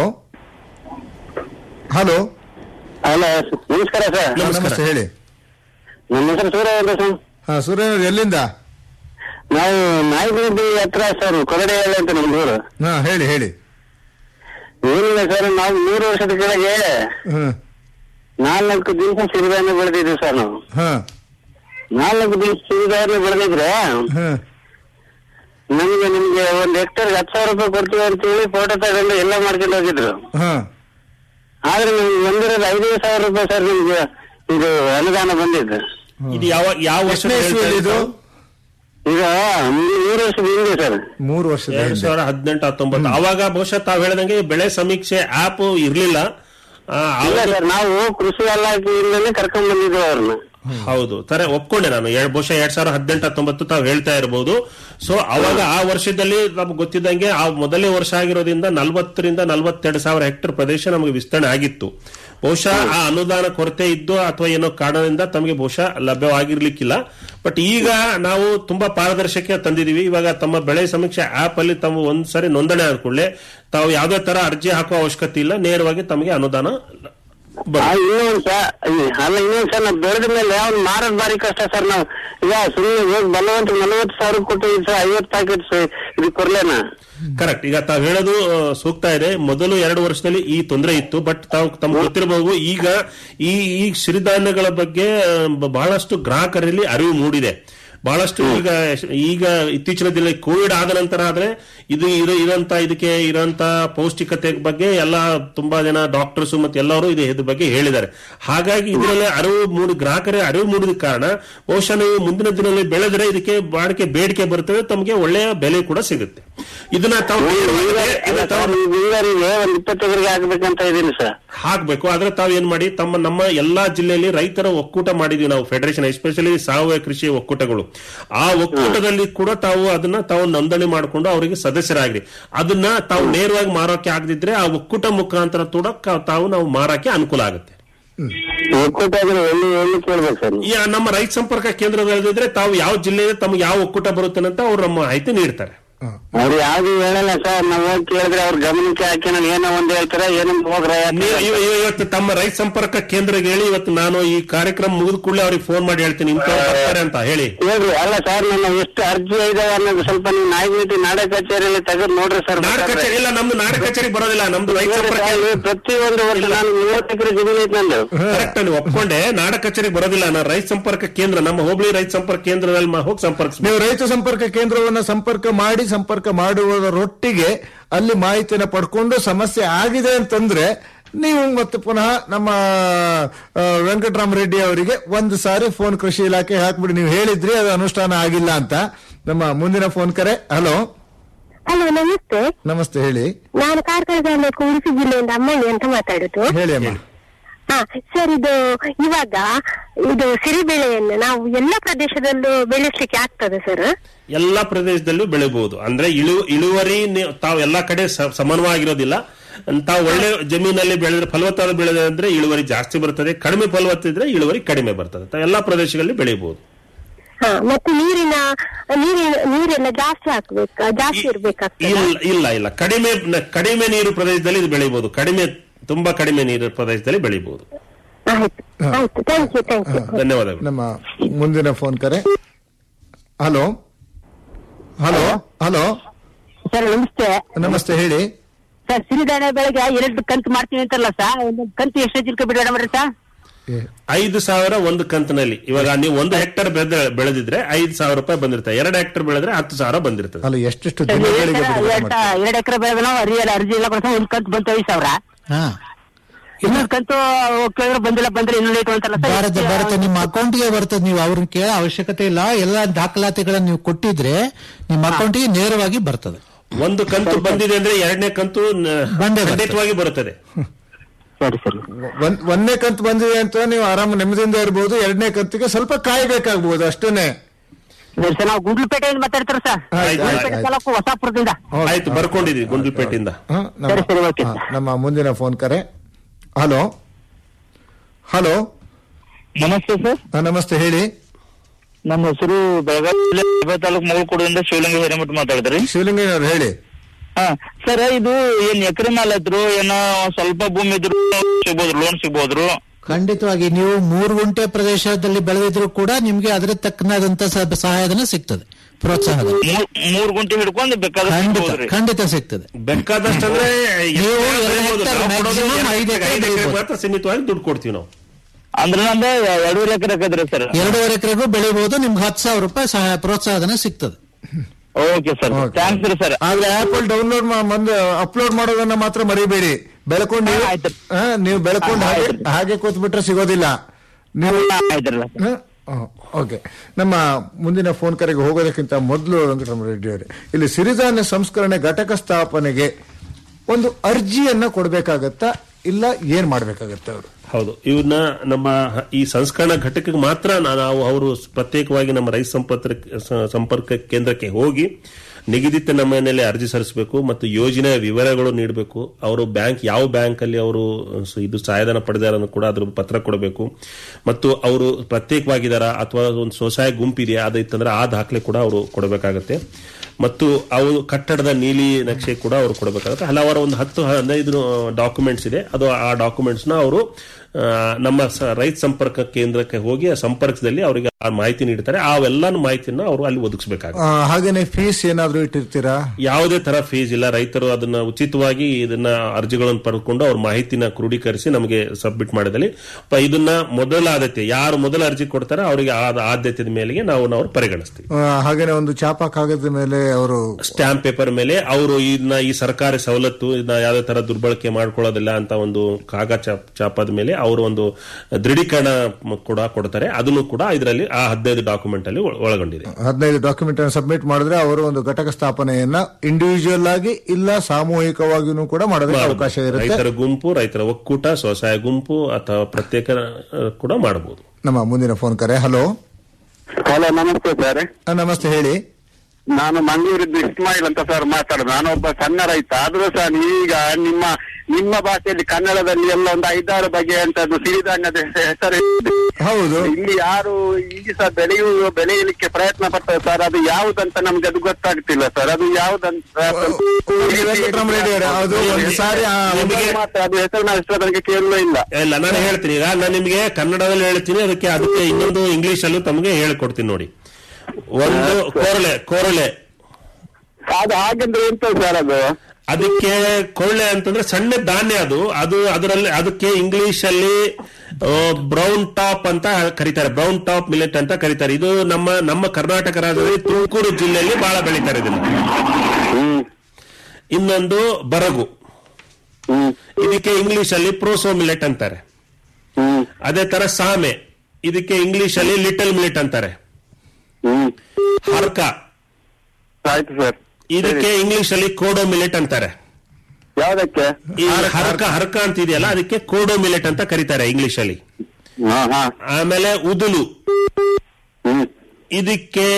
ಹಲೋ ಹಲೋ ನಮಸ್ಕಾರ ಸರ್ ನಮಸ್ತೆ ಹೇಳಿ ನನ್ನ ಹೆಸರು ಸೂರ್ಯ ಅಂತ ಸರ್ ಹಾ ಸೂರ್ಯ ಎಲ್ಲಿಂದ ನಾವು ನಾಯಕನಹಳ್ಳಿ ಹತ್ರ ಸರ್ ಕೊರಡೆ ಅಂತ ನಮ್ದು ಊರು ಹಾ ಹೇಳಿ ಹೇಳಿ ಏನಿಲ್ಲ ಸರ್ ನಾವು ಮೂರು ವರ್ಷದ ಕೆಳಗೆ ಹ್ಮ್ ನಾಲ್ಕು ದಿವಸ ಸಿರಿಧಾನ್ಯ ಬೆಳೆದಿದ್ವಿ ಸರ್ ನಾವು ಹಾ ನಾಲ್ಕು ದಿವಸ ಸಿರಿಧಾನ್ಯ ಬೆಳೆದಿದ್ರೆ ಹ್ಮ್ ನಮ್ಗೆ ನಿಮ್ಗೆ ಒಂದ್ ಹೆಕ್ಟರ್ ಹತ್ತು ಸಾವಿರ ರೂಪಾಯಿ ಕೊಡ್ತೀವಿ ಅಂತೇಳಿ ಫೋಟೋ ತಗೊಂಡು ಎಲ್ಲ ಮಾಡ್ಕೊಂಡು ಹೋಗಿದ್ರು ಹಾ ಆದ್ರೆ ನಮ್ಗೆ ಬಂದಿರೋದು ಐದೈದು ಸಾವಿರ ರೂಪಾಯಿ ಸರ್ ನಿಮ್ಗೆ ಇದು ಅನುದಾನ ಬಂದಿದ್ದು ಇದು ಯಾವ ಯಾವ ವರ್ಷ ಎಷ್ಟನೇ ಇಸ್ವಿಯಲ್ಲಿ ಇದು ಈಗ ಮೂರು ವರ್ಷದ ಹಿಂದೆ ಸರ್ ಮೂರು ವರ್ಷದ ಎರಡ್ ಹಿಂದೆ. ಸಾವಿರ ಹದಿನೆಂಟು ಹತ್ತೊಂಬತ್ತು ಅವಾಗ ಬಹುಶಃ ತಾವು ಹೇಳ್ದಂಗೆ ಬೆಳೆ ಸಮೀಕ್ಷೆ ಆಪ್ ಇರ್ಲಿಲ್ಲ ಆ, ಇಲ್ಲ ಆವಾಗ- ಸರ್ ನಾವು ಕೃಷಿ ಇಲಾಖೆಯಿಂದಲೇ ಕರ್ಕೊಂಡ್ ಬಂದಿದ್ವಿ ಅವ್ರನ್ನ ಹೌದು ತರ ಒಪ್ಕೊಂಡೆ ನಾನು ಎರಡ್ ಬಹುಶಃ ಎರಡ್ ಸಾವಿರದ ಹದಿನೆಂಟು ಹತ್ತೊಂಬತ್ತು ತಾವು ಹೇಳ್ತಾ ಇರಬಹುದು ಸೊ ಅವಾಗ ಆ ವರ್ಷದಲ್ಲಿ ನಮ್ಗೆ ಗೊತ್ತಿದ್ದಂಗೆ ಆ ಮೊದಲನೇ ವರ್ಷ ಆಗಿರೋದ್ರಿಂದ ನಲವತ್ತರಿಂದ ನಲವತ್ತೆರಡು ಸಾವಿರ ಹೆಕ್ಟರ್ ಪ್ರದೇಶ ನಮಗೆ ವಿಸ್ತರಣೆ ಆಗಿತ್ತು ಬಹುಶಃ ಆ ಅನುದಾನ ಕೊರತೆ ಇದ್ದು ಅಥವಾ ಏನೋ ಕಾರಣದಿಂದ ತಮಗೆ ಬಹುಶಃ ಲಭ್ಯವಾಗಿರ್ಲಿಕ್ಕಿಲ್ಲ ಬಟ್ ಈಗ ನಾವು ತುಂಬಾ ಪಾರದರ್ಶಕ ತಂದಿದೀವಿ ಇವಾಗ ತಮ್ಮ ಬೆಳೆ ಸಮೀಕ್ಷೆ ಆಪ್ ಅಲ್ಲಿ ತಾವು ಒಂದ್ಸರಿ ನೋಂದಣಿ ಆದ ಕೂಡಲೇ ತಾವು ಯಾವುದೇ ತರ ಅರ್ಜಿ ಹಾಕುವ ಅವಶ್ಯಕತೆ ಇಲ್ಲ ನೇರವಾಗಿ ತಮಗೆ ಅನುದಾನ ಆ, ಇನ್ನೊಂದ್ ಸರ್ ಅಲ್ಲ ಇನ್ನೊಂದ್ ಸರ್ ನಾವು ಬೆಳೆದ ಮೇಲೆ ಅವ್ನು ಮಾರೋದ್ ಬಾರಿ ಕಷ್ಟ ಸರ್ ನಾವು ಈಗ ಸುಮ್ಮನೆ ಹೋಗಿ ಬಲವಂತ ನಲವತ್ತು ಸಾವಿರ ಕೊಟ್ಟಿದ್ದೀವಿ ಸರ್ ಐವತ್ತು ಪ್ಯಾಕೆಟ್ ಇದು ಕೊರ್ಲೇನಾ ಕರೆಕ್ಟ್ ಈಗ ತಾವು ಹೇಳೋದು ಆ, ಸೂಕ್ತ ಇದೆ ಮೊದಲು ಎರಡು ವರ್ಷದಲ್ಲಿ ಈ ತೊಂದರೆ ಇತ್ತು ಬಟ್ ತಾವು ತಮ್ಗೆ ಗೊತ್ತಿರಬಹುದು ಈಗ ಈ ಈ ಸಿರಿಧಾನ್ಯಗಳ ಬಗ್ಗೆ ಆ, ಬ- ಬಹಳಷ್ಟು ಗ್ರಾಹಕರಲ್ಲಿ ಅರಿವು ಮೂಡಿದೆ ಬಹಳಷ್ಟು ಈಗ ಈಗ ಇತ್ತೀಚಿನ ದಿನ ಕೋವಿಡ್ ಆದ ನಂತರ ಆದ್ರೆ ಇದು ಇದು ಇರೋಂತ ಇದಕ್ಕೆ ಇರೋಂತ ಪೌಷ್ಟಿಕತೆ ಬಗ್ಗೆ ಎಲ್ಲ ತುಂಬಾ ಜನ ಡಾಕ್ಟರ್ಸ್ ಮತ್ತೆ ಎಲ್ಲರೂ ಇದು ಇದ್ರ ಬಗ್ಗೆ ಹೇಳಿದ್ದಾರೆ ಹಾಗಾಗಿ ಇದರಲ್ಲಿ ಅರಿವು ಮೂಡಿ ಗ್ರಾಹಕರೇ ಅರಿವು ಮೂಡಿದ ಕಾರಣ ಬಹುಶಃ ನೀವು ಮುಂದಿನ ದಿನದಲ್ಲಿ ಬೆಳೆದ್ರೆ ಇದಕ್ಕೆ ಬಾಡಿಕೆ ಬೇಡಿಕೆ ಬರ್ತದೆ ತಮಗೆ ಒಳ್ಳೆಯ ಬೆಲೆ ಕೂಡ ಸಿಗುತ್ತೆ ಇದನ್ನ ತಾವು ಇದನ್ನ ತಾವು ಬೀದರಿಗೆ ಒಂದ್ ಇಪ್ಪತ್ತೈದರಿಗೆ ಹಾಕ್ಬೇಕಂತ ಇದೀನಿ ಸರ್ ಹಾಕ್ಬೇಕು ಆದ್ರೆ ತಾವು ಏನ್ ಮಾಡಿ ತಮ್ಮ ನಮ್ಮ ಎಲ್ಲಾ ಜಿಲ್ಲೆಯಲ್ಲಿ ರೈತರ ಒಕ್ಕೂಟ ಮಾಡಿದೀವಿ ನಾವು ಫೆಡರೇಷನ್ ಎಸ್ಪೆಷಲಿ ಸಾವಯವ ಕೃಷಿ ಒಕ್ಕೂಟಗಳು ಆ ಒಕ್ಕೂಟದಲ್ಲಿ ಕೂಡ ತಾವು ಅದನ್ನ ತಾವು ನೋಂದಣಿ ಮಾಡಿಕೊಂಡು ಅವರಿಗೆ ಸದಸ್ಯರಾಗ್ರಿ ಅದನ್ನ ತಾವು ನೇರವಾಗಿ ಮಾರೋಕೆ ಆಗದಿದ್ರೆ ಆ ಒಕ್ಕೂಟ ಮುಖಾಂತರ ಕೂಡ ಕ- ತಾವು ನಾವು ಮಾರಕ್ಕೆ ಅನುಕೂಲ ಆಗುತ್ತೆ ಒಕ್ಕೂಟ ಆದ್ರೆ ಎಲ್ಲಿ ಎಲ್ಲಿ ಕೇಳ್ಬೇಕು ಸರ್ ಈ ನಮ್ಮ ರೈತ ಸಂಪರ್ಕ ಕೇಂದ್ರದಲ್ಲಿದ್ರೆ ತಾವು ಯಾವ ಜಿಲ್ಲೆಯಲ್ಲಿ ತಮಗೆ ಯಾವ ಒಕ್ಕೂಟ ಬರುತ್ತೆ ಅಂತ ಅವ್ರು ನಮ್ಮ ಮಾಹಿತಿ ನೀಡ್ತಾರೆ ಅವ್ರು ಯಾವ್ದು ಹೇಳಲ್ಲ ಸರ್ ನಾವ್ ಹೋಗಿ ಕೇಳಿದ್ರೆ ಅವ್ರ ಗಮನಕ್ಕೆ ಹಾಕಿ ನಾನು ಏನೋ ಒಂದ್ ಹೇಳ್ತಾರೆ ಏನೋ ಹೋಗ್ರ ನೀವು ಇವ- ಇವ- ಇವತ್ತು ತಮ್ಮ ರೈತ ಸಂಪರ್ಕ ಕೇಂದ್ರಕ್ಕೆ ಹೇಳಿ ಇವತ್ತು ನಾನು ಈ ಕಾರ್ಯಕ್ರಮ ಮುಗಿದ ಕೂಡಲೇ ಅವ್ರಿಗೆ ಫೋನ್ ಮಾಡಿ ಹೇಳ್ತೀನಿ ಇಂಥವ್ರು ಬರ್ತಾರೆ ಅಂತ ಹೇಳಿ ಹೇಳ್ರಿ ಅಲ್ಲ ಸರ್ ನನ್ನ ಎಷ್ಟು ಅರ್ಜಿ ಇದಾವೆ ಅನ್ನೋದು ಸ್ವಲ್ಪ ನೀವು ನಾಯಕಿ ನಾಡ ಕಚೇರಿಯಲ್ಲಿ ತೆಗೆದು ನೋಡ್ರಿ ಸರ್ ನಾಡ ಕಚೇರಿ ಇಲ್ಲ ನಮ್ದು ನಾಡ ಕಚೇರಿ ಬರೋದಿಲ್ಲ ನಮ್ದು ರೈತ ಸಂಪರ್ಕ ಪ್ರತಿಯೊಂದು ವರ್ಷ ನಾನು ಮೂವತ್ತು ಎಕರೆ ಜಮೀನು ಐತೆ ನಂದು ಕರೆಕ್ಟ್ ನೀವು ಒಪ್ಕೊಂಡೆ ನಾಡ ಕಚೇರಿಗೆ ಬರೋದಿಲ್ಲ ನಾನು ರೈತ ಸಂಪರ್ಕ ಕೇಂದ್ರ ನಮ್ಮ ಹೋಬಳಿ ರೈತ ಸಂಪರ್ಕ ಕೇಂದ್ರದಲ್ಲಿ ಮ- ಹೋಗಿ ಸಂಪರ್ಕಿಸ್ಬೇಕು ನೀವು ರೈತ ಸಂಪರ್ಕ ಕೇಂದ್ರವನ್ನ ಸಂಪರ್ಕ ಮಾಡಿ ಸಂಪರ್ಕ ಮಾಡುವುದರೊಟ್ಟಿಗೆ ಅಲ್ಲಿ ಮಾಹಿತಿಯನ್ನು ಪಡ್ಕೊಂಡು ಸಮಸ್ಯೆ ಆಗಿದೆ ಅಂತಂದ್ರೆ ನೀವು ಮತ್ತೆ ಪುನಃ ನಮ್ಮ ಆ, ವೆಂಕಟರಾಮ ರೆಡ್ಡಿ ಅವರಿಗೆ ಒಂದು ಸಾರಿ ಫೋನ್ ಕೃಷಿ ಇಲಾಖೆ ಹಾಕ್ಬಿಡಿ ನೀವು ಹೇಳಿದ್ರಿ ಅದು ಅನುಷ್ಠಾನ ಆಗಿಲ್ಲ ಅಂತ ನಮ್ಮ ಮುಂದಿನ ಫೋನ್ ಕರೆ ಹಲೋ ಹಲೋ ನಮಸ್ತೆ ನಮಸ್ತೆ ಹೇಳಿ ನಾನು ಕಾರ್ಕಳ ತಾಲೂಕು ಉಡುಪಿ ಜಿಲ್ಲೆಯಿಂದ ಅಮ್ಮಣ್ಣಿ ಅಂತ ಮಾತಾಡುದು ಹೇಳಿ ಅಮ್ಮ ಹಾ ಸರ್ ಇದು ಇವಾಗ ಇದು ಸಿರಿಬೆಳೆಯನ್ನು ನಾವು ಎಲ್ಲ ಪ್ರದೇಶದಲ್ಲೂ ಬೆಳೆಸ್ಲಿಕ್ಕೆ ಆಗ್ತದೆ ಸರ್ ಎಲ್ಲಾ ಪ್ರದೇಶದಲ್ಲೂ ಬೆಳಿಬಹುದು ಅಂದ್ರೆ ಇಳು ಇಳುವರಿ ನೀವು- ತಾವು ಎಲ್ಲಾ ಕಡೆ ಸ- ಸಮಾನವಾಗಿರೋದಿಲ್ಲ ತಾವು ಒಳ್ಳೆ ಜಮೀನಲ್ಲಿ ಬೆಳೆದ್ರೆ ಫಲವತ್ತಾದ ಬೆಳೆದ್ರೆ ಅಂದ್ರೆ ಇಳುವರಿ ಜಾಸ್ತಿ ಬರ್ತದೆ ಕಡಿಮೆ ಫಲವತ್ತಿದ್ರೆ ಇಳುವರಿ ಕಡಿಮೆ ಬರ್ತದೆ ತಾವು ಎಲ್ಲಾ ಪ್ರದೇಶಗಳಲ್ಲಿ ಬೆಳಿಬಹುದು ಹಾ ಮತ್ತೆ ನೀರಿನ ನೀರಿನ ನೀರೆಲ್ಲ ಜಾಸ್ತಿ ಹಾಕ್ಬೇಕಾ ಜಾಸ್ತಿ ಇರ್ಬೇಕಾಗ್ತದೆ ಇಲ್ಲ ಇಲ್ಲ ಇಲ್ಲ ಕಡಿಮೆ ಕಡಿಮೆ ನೀರು ಪ್ರದೇಶದಲ್ಲಿ ಇದು ಬೆಳಿಬಹುದು ಕಡಿಮೆ ತುಂಬಾ ಕಡಿಮೆ ನೀರು ಪ್ರದೇಶದಲ್ಲಿ ಬೆಳಿಬಹುದು ಆಯ್ತು ಆಯ್ತು ಥ್ಯಾಂಕ್ ಯು ಥ್ಯಾಂಕ್ ಯು ಧನ್ಯವಾದಗಳು ನಮ್ಮ ಮುಂದಿನ ಫೋನ್ ಕರೆ ಹಲೋ ಹಲೋ ಹಲೋ ಸರ್ ನಮಸ್ತೆ ನಮಸ್ತೆ ಹೇಳಿ ಸರ್ ಸಿರಿಧಾನ್ಯ ಬೆಳೆಗೆ ಎರಡು ಕಂತು ಮಾಡ್ತೀವಿ ಅಂತಲ್ಲ ಸರ್ ಒಂದು ಕಂತು ಎಷ್ಟು ಜಿಲ್ಕ ಬಿಡೋಣ ಬರ್ರಿ ಸರ್ ಏ, ಐದು ಸಾವಿರ ಒಂದು ಕಂತಿನಲ್ಲಿ ಇವಾಗ ನೀವು ಒಂದು ಹೆಕ್ಟರ್ ಬೆಳೆದ- ಬೆಳೆದಿದ್ರೆ ಐದು ಸಾವಿರ ರೂಪಾಯಿ ಬಂದಿರ್ತದೆ ಎರಡು ಹೆಕ್ಟರ್ ಬೆಳೆದ್ರೆ ಹತ್ತು ಸಾವಿರ ಬಂದಿರ್ತದೆ ಅಲ್ಲ ಎಷ್ಟೆಷ್ಟು ದಿನಗಳಿಗೆ ಬಿಡುಗಡೆ ಮಾಡ್ತಾರೆ? ಎರಡು ಎಕರೆ ಬೆಳೆದ ನಾವು ಅರಿಯಲ್ಲ ಅರ್ಜಿ ಎಲ್ಲ ಕೊಡ್ತಾ ಒಂದು ಕಂತು ಬಂತು ಐದು ಸಾವಿರ ಹಾ ಇನ್ನೊಂದು ಕಂತು ಕೇಳಿದ್ರೆ ಬಂದಿಲ್ಲ ಬಂದ್ರೆ ಇನ್ನೊಂದು ಐಟು ಅಂತಲ್ಲ ಸರ್ ಬರುತ್ತೆ ಬರುತ್ತೆ ನಿಮ್ಮ ಅಕೌಂಟ್ಗೆ ಬರ್ತದೆ ನೀವು ಅವ್ರನ್ನ ಕೇಳೋ ಅವಶ್ಯಕತೆ ಇಲ್ಲ ಎಲ್ಲ ದಾಖಲಾತಿಗಳನ್ನ ನೀವು ಕೊಟ್ಟಿದ್ರೆ ನಿಮ್ಮ ಅಕೌಂಟಿಗೆ ನೇರವಾಗಿ ಬರ್ತದೆ ಒಂದು ಕಂತು ಬಂದಿದೆ ಅಂದ್ರೆ ಎರಡನೇ ಕಂತು ನ- ಬಂದೇ ಬರ್ತದೆ. ಖಂಡಿತವಾಗಿ ಬರುತ್ತದೆ ಸರಿ ಸರಿ ಒಂದ್- ಒಂದನೇ ಕಂತು ಬಂದಿದೆ ಅಂತ ನೀವು ಆರಾಮ ನೆಮ್ಮದಿಯಿಂದ ಇರಬಹುದು ಎರಡನೇ ಕಂತಿಗೆ ಸ್ವಲ್ಪ ಕಾಯ್ಬೇಕಾಗ್ಬಹುದು ಅಷ್ಟೇನೆ ಸರಿ ಸರ್ ನಾವು ಗುಂಡ್ಲುಪೇಟೆಯಿಂದ ಮಾತಾಡ್ತಾರೆ ಸರ್ ಆಯ್ತು, ಗುಂಡ್ಲುಪೇಟೆ ಆಯ್ತು. ತಾಲೂಕು ಹೊಸಾಪುರದಿಂದ ಆಯ್ತು ಬರ್ಕೊಂಡಿದೀವಿ ಗುಂಡ್ಲುಪೇಟೆಯಿಂದ ಹ, ನಮ್ಮ- ಸರಿ, ಸರಿ, ಓಕೆ. ಹ, ನಮ್ಮ ಮುಂದಿನ ಫೋನ್ ಕರೆ ಹಲೋ ಹಲೋ ನಮಸ್ತೆ ಸರ್ ಹ, ನಮಸ್ತೆ ಹೇಳಿ ನಮ್ಮ ಹೆಸರು ಬೆಳಗಾವಿ ಜಿಲ್ಲೆ ಬೆಳಗಾವಿ ತಾಲೂಕು ಮಗಳಕೂಡಿಂದ ಶಿವಲಿಂಗ ಹಿರೇಮಠ ಮಾತಾಡಿದ್ರಿ ಶಿವಲಿಂಗಯ್ಯನವ್ರು ಹೇಳಿ ಹಾ ಸರ್ ಇದು ಏನ್ ಎಕರೆ ಮೇಲೆ ಇದ್ರು ಏನೋ ಸ್ವಲ್ಪ ಭೂಮಿ ಇದ್ರು ಸಿಗ್ಬೋದು ಲೋನ್ ಸಿಗ್ಬೋದ್ರು ಖಂಡಿತವಾಗಿ ನೀವು ಮೂರು ಗುಂಟೆ ಪ್ರದೇಶದಲ್ಲಿ ಬೆಳೆದಿದ್ರು ಕೂಡ ನಿಮ್ಗೆ ಅದರ ತಕ್ಕನಾದಂತ ಸ- ಸಹಾಯಧನ ಸಿಗ್ತದೆ ಪ್ರೋತ್ಸಾಹದ ಮೂರ್- ಮೂರ್ ಗುಂಟೆ ಹಿಡ್ಕೊಂಡು ಬೇಕಾದ್ರೆ ಖಂಡಿತ ಸಿಗ್ಬೋದ್ರಿ ಖಂಡಿತ ಸಿಗ್ತದೆ ಬೇಕಾದಷ್ಟಂದ್ರೆ ನೀವು ಎಷ್ಟು ಎರಡು ಬೆಳಿಬೋದು? ಹೆಕ್ಟರ್ ನಾವು ಕೊಡೋದು maximum ಎರಡು ಐದು ಎಕರೆ, ಎಕರೆ ಐದು ಎಕರೆ ಬೆಳಿಬೋದು. ಮಾತ್ರ ಸೀಮಿತವಾಗಿ ದುಡ್ಡು ಕೊಡ್ತೀವಿ ನಾವು ಅಂದ್ರೆ ನಂದು ಎರಡೂವರೆ ಎಕರೆ ಹಾಕಿದ್ರಿ ಸರ್ ಎರಡೂವರೆ ಎಕರೆಗೂ ಬೆಳಿಬಹುದು ನಿಮ್ಗೆ ಹತ್ತು ಸಾವಿರ ರೂಪಾಯಿ ಸಹಾಯ ಪ್ರೋತ್ಸಾಹಧನ ಸಿಗ್ತದೆ ಓಕೆ ಸರ್ Okay. ಥ್ಯಾಂಕ್ಸ್ ರೀ ಸರ್ ಆದ್ರೆ ಆಪ್ ಅಲ್ಲಿ ಡೌನ್ಲೋಡ್ ಬಂದು ಅಪ್ಲೋಡ್ ಮಾಡೋದನ್ನ ಮಾತ್ರ ಮರಿಬೇಡಿ ಬೆಳ್ಕೊಂಡು ನೀವು ಹಾ, ಆಯ್ತು. ಹ, ನೀವು ಬೆಳ್ಕೊಂಡು ಹಾ, ಹಾಗೆ ಆಯ್ತು. ಹಾಗೆ ಕೂತ್ಬಿಟ್ರೆ ಸಿಗೋದಿಲ್ಲ ನೀವು ಆಯ್ತ್ರಲ್ಲ ಓಕೆ ನಮ್ಮ ಮುಂದಿನ ಫೋನ್ ಕರೆಗೆ ಹೋಗೋದಕ್ಕಿಂತ ಮೊದಲು ವೆಂಕಟರಮಣ ರೆಡ್ಡಿ ಅವರೇ ಇಲ್ಲಿ ಸಿರಿಧಾನ್ಯ ಸಂಸ್ಕರಣೆ ಘಟಕ ಸ್ಥಾಪನೆಗೆ ಒಂದು ಅರ್ಜಿಯನ್ನ ಕೊಡ್ಬೇಕಾಗತ್ತಾ ಇಲ್ಲ ಏನ್ ಮಾಡ್ಬೇಕಾಗತ್ತೆ ಅವರು ಹೌದು ಇವನ್ನ ನಮ್ಮ ಈ ಸಂಸ್ಕರಣಾ ಘಟಕಕ್ಕೆ ಮಾತ್ರ ನಾ- ನಾವು ಅವರು ಪ್ರತ್ಯೇಕವಾಗಿ ನಮ್ಮ ರೈತ ಸಂಪರ್ಕ ಸ- ಸಂಪರ್ಕ ಕೇಂದ್ರಕ್ಕೆ ಹೋಗಿ ನಿಗದಿತ ನಮೂನೆಯಲ್ಲಿ ಅರ್ಜಿ ಸಲ್ಲಿಸಬೇಕು ಮತ್ತು ಯೋಜನೆಯ ವಿವರಗಳು ನೀಡಬೇಕು ಅವರು ಬ್ಯಾಂಕ್ ಯಾವ ಬ್ಯಾಂಕ್ ಅಲ್ಲಿ ಅವರು ಸ- ಇದು ಸಹಾಯಧನ ಪಡೆದಾರನ್ನು ಕೂಡ ಅದ್ರ ಪತ್ರ ಕೊಡಬೇಕು ಮತ್ತು ಅವರು ಪ್ರತ್ಯೇಕವಾಗಿದ್ದಾರಾ ಅಥವಾ ಒಂದು ಸ್ವಸಹಾಯ ಗುಂಪಿದೆಯಾ ಅದಿತ್ತಂದ್ರೆ ಆ ದಾಖಲೆ ಕೂಡ ಅವರು ಕೊಡಬೇಕಾಗತ್ತೆ ಮತ್ತು ಅವು ಕಟ್ಟಡದ ನೀಲಿ ನಕ್ಷೆ ಕೂಡ ಅವರು ಕೊಡಬೇಕಾಗುತ್ತೆ ಹಲವಾರು ಒಂದು ಹತ್ತು ಹದಿನೈದು ಡಾಕ್ಯುಮೆಂಟ್ಸ್ ಇದೆ ಅದು ಆ ಡಾಕ್ಯುಮೆಂಟ್ಸ್ನ ಅವರು ಆ, ನಮ್ಮ ಸ- ರೈತ ಸಂಪರ್ಕ ಕೇಂದ್ರಕ್ಕೆ ಹೋಗಿ ಆ ಸಂಪರ್ಕದಲ್ಲಿ ಅವರಿಗೆ ಆ ಮಾಹಿತಿ ನೀಡ್ತಾರೆ ಅವೆಲ್ಲ ಮಾಹಿತಿಯನ್ನು ಅವರು ಅಲ್ಲಿ ಒದಗಿಸಬೇಕಾಗುತ್ತೆ ಆ, ಹಾಗೇನೆ ಫೀಸ್ ಏನಾದ್ರೂ ಇಟ್ಟಿರ್ತೀರಾ ಯಾವುದೇ ತರ ಫೀಸ್ ಇಲ್ಲ ರೈತರು ಅದನ್ನ ಉಚಿತವಾಗಿ ಇದನ್ನ ಅರ್ಜಿಗಳನ್ನು ಪಡೆದುಕೊಂಡು ಅವ್ರ ಮಾಹಿತಿನ ಕ್ರೋಢೀಕರಿಸಿ ನಮಗೆ ಸಬ್ಮಿಟ್ ಮಾಡಿದಲ್ಲಿ ಪ- ಇದನ್ನ ಮೊದಲ ಆದ್ಯತೆ ಯಾರು ಮೊದಲ ಅರ್ಜಿ ಕೊಡ್ತಾರೆ ಅವರಿಗೆ ಆ ಆದ್ಯತೆ ಮೇಲೆಗೆ ನಾವು ನಾವು ಪರಿಗಣಿಸ್ತೀವಿ ಆ, ಹಾಗೇನೆ ಒಂದು ಚಾಪ ಕಾಗದದ ಮೇಲೆ ಅವರು ಸ್ಟಾಂಪ್ ಪೇಪರ್ ಮೇಲೆ ಅವರು ಇದನ್ನ ಈ ಸರ್ಕಾರಿ ಸವಲತ್ತು ಇದನ್ನ ಯಾವುದೇ ತರ ದುರ್ಬಳಕೆ ಮಾಡ್ಕೊಳ್ಳೋದಿಲ್ಲ ಅಂತ ಒಂದು ಕಾಗ ಚಾಪ್ ಚಾಪದ ಮೇಲೆ ಅವರು ಒಂದು ದೃಢೀಕರಣ ಮ- ಕೂಡ ಕೊಡ್ತಾರೆ ಅದನ್ನು ಕೂಡ ಇದರಲ್ಲಿ ಆ ಹದಿನೈದು ಡಾಕ್ಯುಮೆಂಟ್ ಅಲ್ಲಿ ಒಳ- ಒಳಗೊಂಡಿದೆ ಹದಿನೈದು ಡಾಕ್ಯುಮೆಂಟ್ ಅನ್ನು ಸಬ್ಮಿಟ್ ಮಾಡಿದ್ರೆ ಅವರು ಒಂದು ಘಟಕ ಸ್ಥಾಪನೆಯನ್ನ ಇಂಡಿವಿಜುವಲ್ ಆಗಿ ಇಲ್ಲ ಸಾಮೂಹಿಕವಾಗಿಯೂ ಕೂಡ ಮಾಡೋದಕ್ಕೆ ಅವಕಾಶ ಇರುತ್ತೆ ರೈತರ ಗುಂಪು ರೈತರ ಒಕ್ಕೂಟ ಸ್ವಸಹಾಯ ಗುಂಪು ಅಥವಾ ಪ್ರತ್ಯೇಕ ಆ, ಕೂಡ ಮಾಡಬಹುದು ನಮ್ಮ ಮುಂದಿನ ಫೋನ್ ಕರೆ ಹಲೋ ಹಲೋ ನಮಸ್ತೆ ಸರ್ ಆ, ನಮಸ್ತೆ ಹೇಳಿ ನಾನು ಮಂಗಳೂರಿದ್ದು ಇಸ್ಮಾಯಿಲ್ ಅಂತ ಸರ್ ಮಾತಾಡೋದು ನಾನೊಬ್ಬ ಸಣ್ಣ ರೈತ ಆದ್ರೂ ಸಹ ಈಗ ನಿಮ್ಮ ನಿಮ್ಮ ಭಾಷೆಯಲ್ಲಿ ಕನ್ನಡದಲ್ಲಿ ಎಲ್ಲ ಒಂದು ಐದಾರು ಬಗೆಯ ಅಂತದ್ದು ಸಿರಿಧಾನ್ಯದ ಹೆಸರು ಇದೆ. ಹೌದು ಇಲ್ಲಿ ಯಾರು ಈಗ ಸಹ ಬೆಳೆಯುವ ಬೆಳೆಯಲಿಕ್ಕೆ ಪ್ರಯತ್ನ ಪಡ್ತಾರೆ ಸರ್ ಅದು ಯಾವುದಂತ ನಮ್ಗೆ ಅದು ಗೊತ್ತಾಗ್ತಿಲ್ಲ ಸರ್ ಅದು ಯಾವುದಂತ ಈ ವೆಂಕಟರಾಮರೆಡ್ಡಿ ಅವರೇ, ಅದು ಒಂದು ಸಾರಿ ಆ ನಿಮಗೆ ಮಾತ್ರ ಅದು ಹೆಸರು ನಾವು ಇಷ್ಟ ತನಕ ಕೇಳಲೇ ಇಲ್ಲ ಇಲ್ಲ ನಾನು ಹೇಳ್ತೀನಿ ಈಗ ನಾನು ನಿಮಗೆ ಕನ್ನಡದಲ್ಲಿ ಹೇಳ್ತೀನಿ ಅದಕ್ಕೆ ಅದಕ್ಕೆ ಇನ್ನೊಂದು ಇಂಗ್ಲಿಷ್ ಅಲ್ಲೂ ತಮಗೆ ಹೇಳ್ಕೊಡ್ತೀನಿ ನೋಡಿ ಒಂದು ಕೊರಳೆ ಕೊರಳೆ ಅದು ಹಾಗಂದ್ರೆ ಎಂತ ಸರ್ ಅದು ಅದಕ್ಕೆ ಕೊಳ್ಳೆ ಅಂತಂದ್ರೆ ಸಣ್ಣ ಧಾನ್ಯ ಅದು ಅದು ಅದರಲ್ಲಿ ಅದಕ್ಕೆ ಇಂಗ್ಲಿಷ್ ಅಲ್ಲಿ ಬ್ರೌನ್ ಟಾಪ್ ಅಂತ ಕರೀತಾರೆ ಬ್ರೌನ್ ಟಾಪ್ ಮಿಲೆಟ್ ಅಂತ ಕರೀತಾರೆ ಇದು ನಮ್ಮ ನಮ್ಮ ಕರ್ನಾಟಕ ರಾಜ್ಯದಲ್ಲಿ ತುಮಕೂರು ಜಿಲ್ಲೆಯಲ್ಲಿ ಬಹಳ ಬೆಳೀತಾರೆ ಇದನ್ನ ಹ್ಮ್ ಇನ್ನೊಂದು ಬರಗು ಹ್ಮ್ ಇದಕ್ಕೆ ಇಂಗ್ಲಿಷ್ ಅಲ್ಲಿ ಪ್ರೋಸೋ ಮಿಲೆಟ್ ಅಂತಾರೆ ಹ್ಮ್ ಅದೇ ತರ ಸಾಮೆ ಇದಕ್ಕೆ ಇಂಗ್ಲಿಷ್ ಅಲ್ಲಿ ಲಿಟಲ್ ಮಿಲೆಟ್ ಅಂತಾರೆ ಹ್ಮ್ ಹರ್ಕ ಆಯ್ತು ಸರ್ ಇದಕ್ಕೆ ಇಂಗ್ಲಿಷ್ ಅಲ್ಲಿ ಕೋಡೋ ಮಿಲೆಟ್ ಅಂತಾರೆ ಯಾವ್ದಕ್ಕೆ ಈ ಹರ್ಕ ಹರ್ಕ ಅಂತ ಇದೆಯಲ್ಲ ಅದಕ್ಕೆ ಕೋಡೋ ಮಿಲೆಟ್ ಅಂತ ಕರೀತಾರೆ ಇಂಗ್ಲಿಷ್ ಅಲ್ಲಿ ಹಾ ಹಾ ಆಮೇಲೆ ಉದುಲು ಹ್ಮ್ ಇದಕ್ಕೆ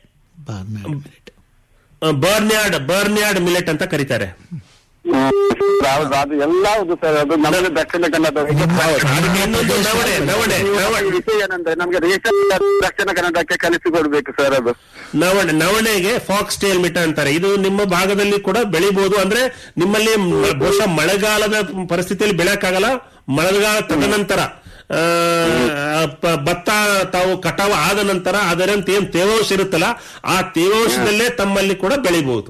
ಬರ್ನ್ಯಾರ್ಡ್ ಬರ್ನ್ಯಾರ್ಡ್ ಮಿಲೆಟ್ ಅಂತ ಕರೀತಾರೆ ಹ್ಮ್. ಹೌದು ಅದು ಎಲ್ಲ ಹೌದು ಸರ್ ಅದು ನಮಗೆ ದಕ್ಷಿಣ ಕನ್ನಡ ಅದಕ್ಕೆ ಇನ್ನೊಂದು ನವಣೆ ನವಣೆ ನವಣೆ ವಿಷಯ ಏನಂದ್ರೆ ನಮ್ಗೆ ರೇಷನ್ ಕಾರ್ಡ್ ದಕ್ಷಿಣ ಕನ್ನಡಕ್ಕೆ ಕಲಿಸಿಕೊಡ್ಬೇಕು ಸರ್ ಅದು ನವಣೆ ನವಣೆಗೆ ಫಾಕ್ಸ್ ಟೇಲ್ ಮಿಟ ಅಂತಾರೆ ಇದು ನಿಮ್ಮ ಭಾಗದಲ್ಲಿ ಕೂಡ ಬೆಳಿಬಹುದು ಅಂದ್ರೆ ನಿಮ್ಮಲ್ಲಿ ಮ- ಬಹುಶಃ ಮಳೆಗಾಲದ ಪರಿಸ್ಥಿತಿಯಲ್ಲಿ ಬೆಳೆಯಕ್ಕಾಗಲ್ಲ ಮಳೆಗಾಲ ತದನಂತರ ಆ, ಪ- ಭತ್ತ ತಾವು ಕಟಾವು ಆದ ನಂತರ ಅದರಂತೆ ಏನ್ ತೇವಾಂಶ ಇರುತ್ತಲ್ಲ ಆ ತೇವಾಂಶದಲ್ಲೇ ತಮ್ಮಲ್ಲಿ ಕೂಡ ಬೆಳಿಬಹುದು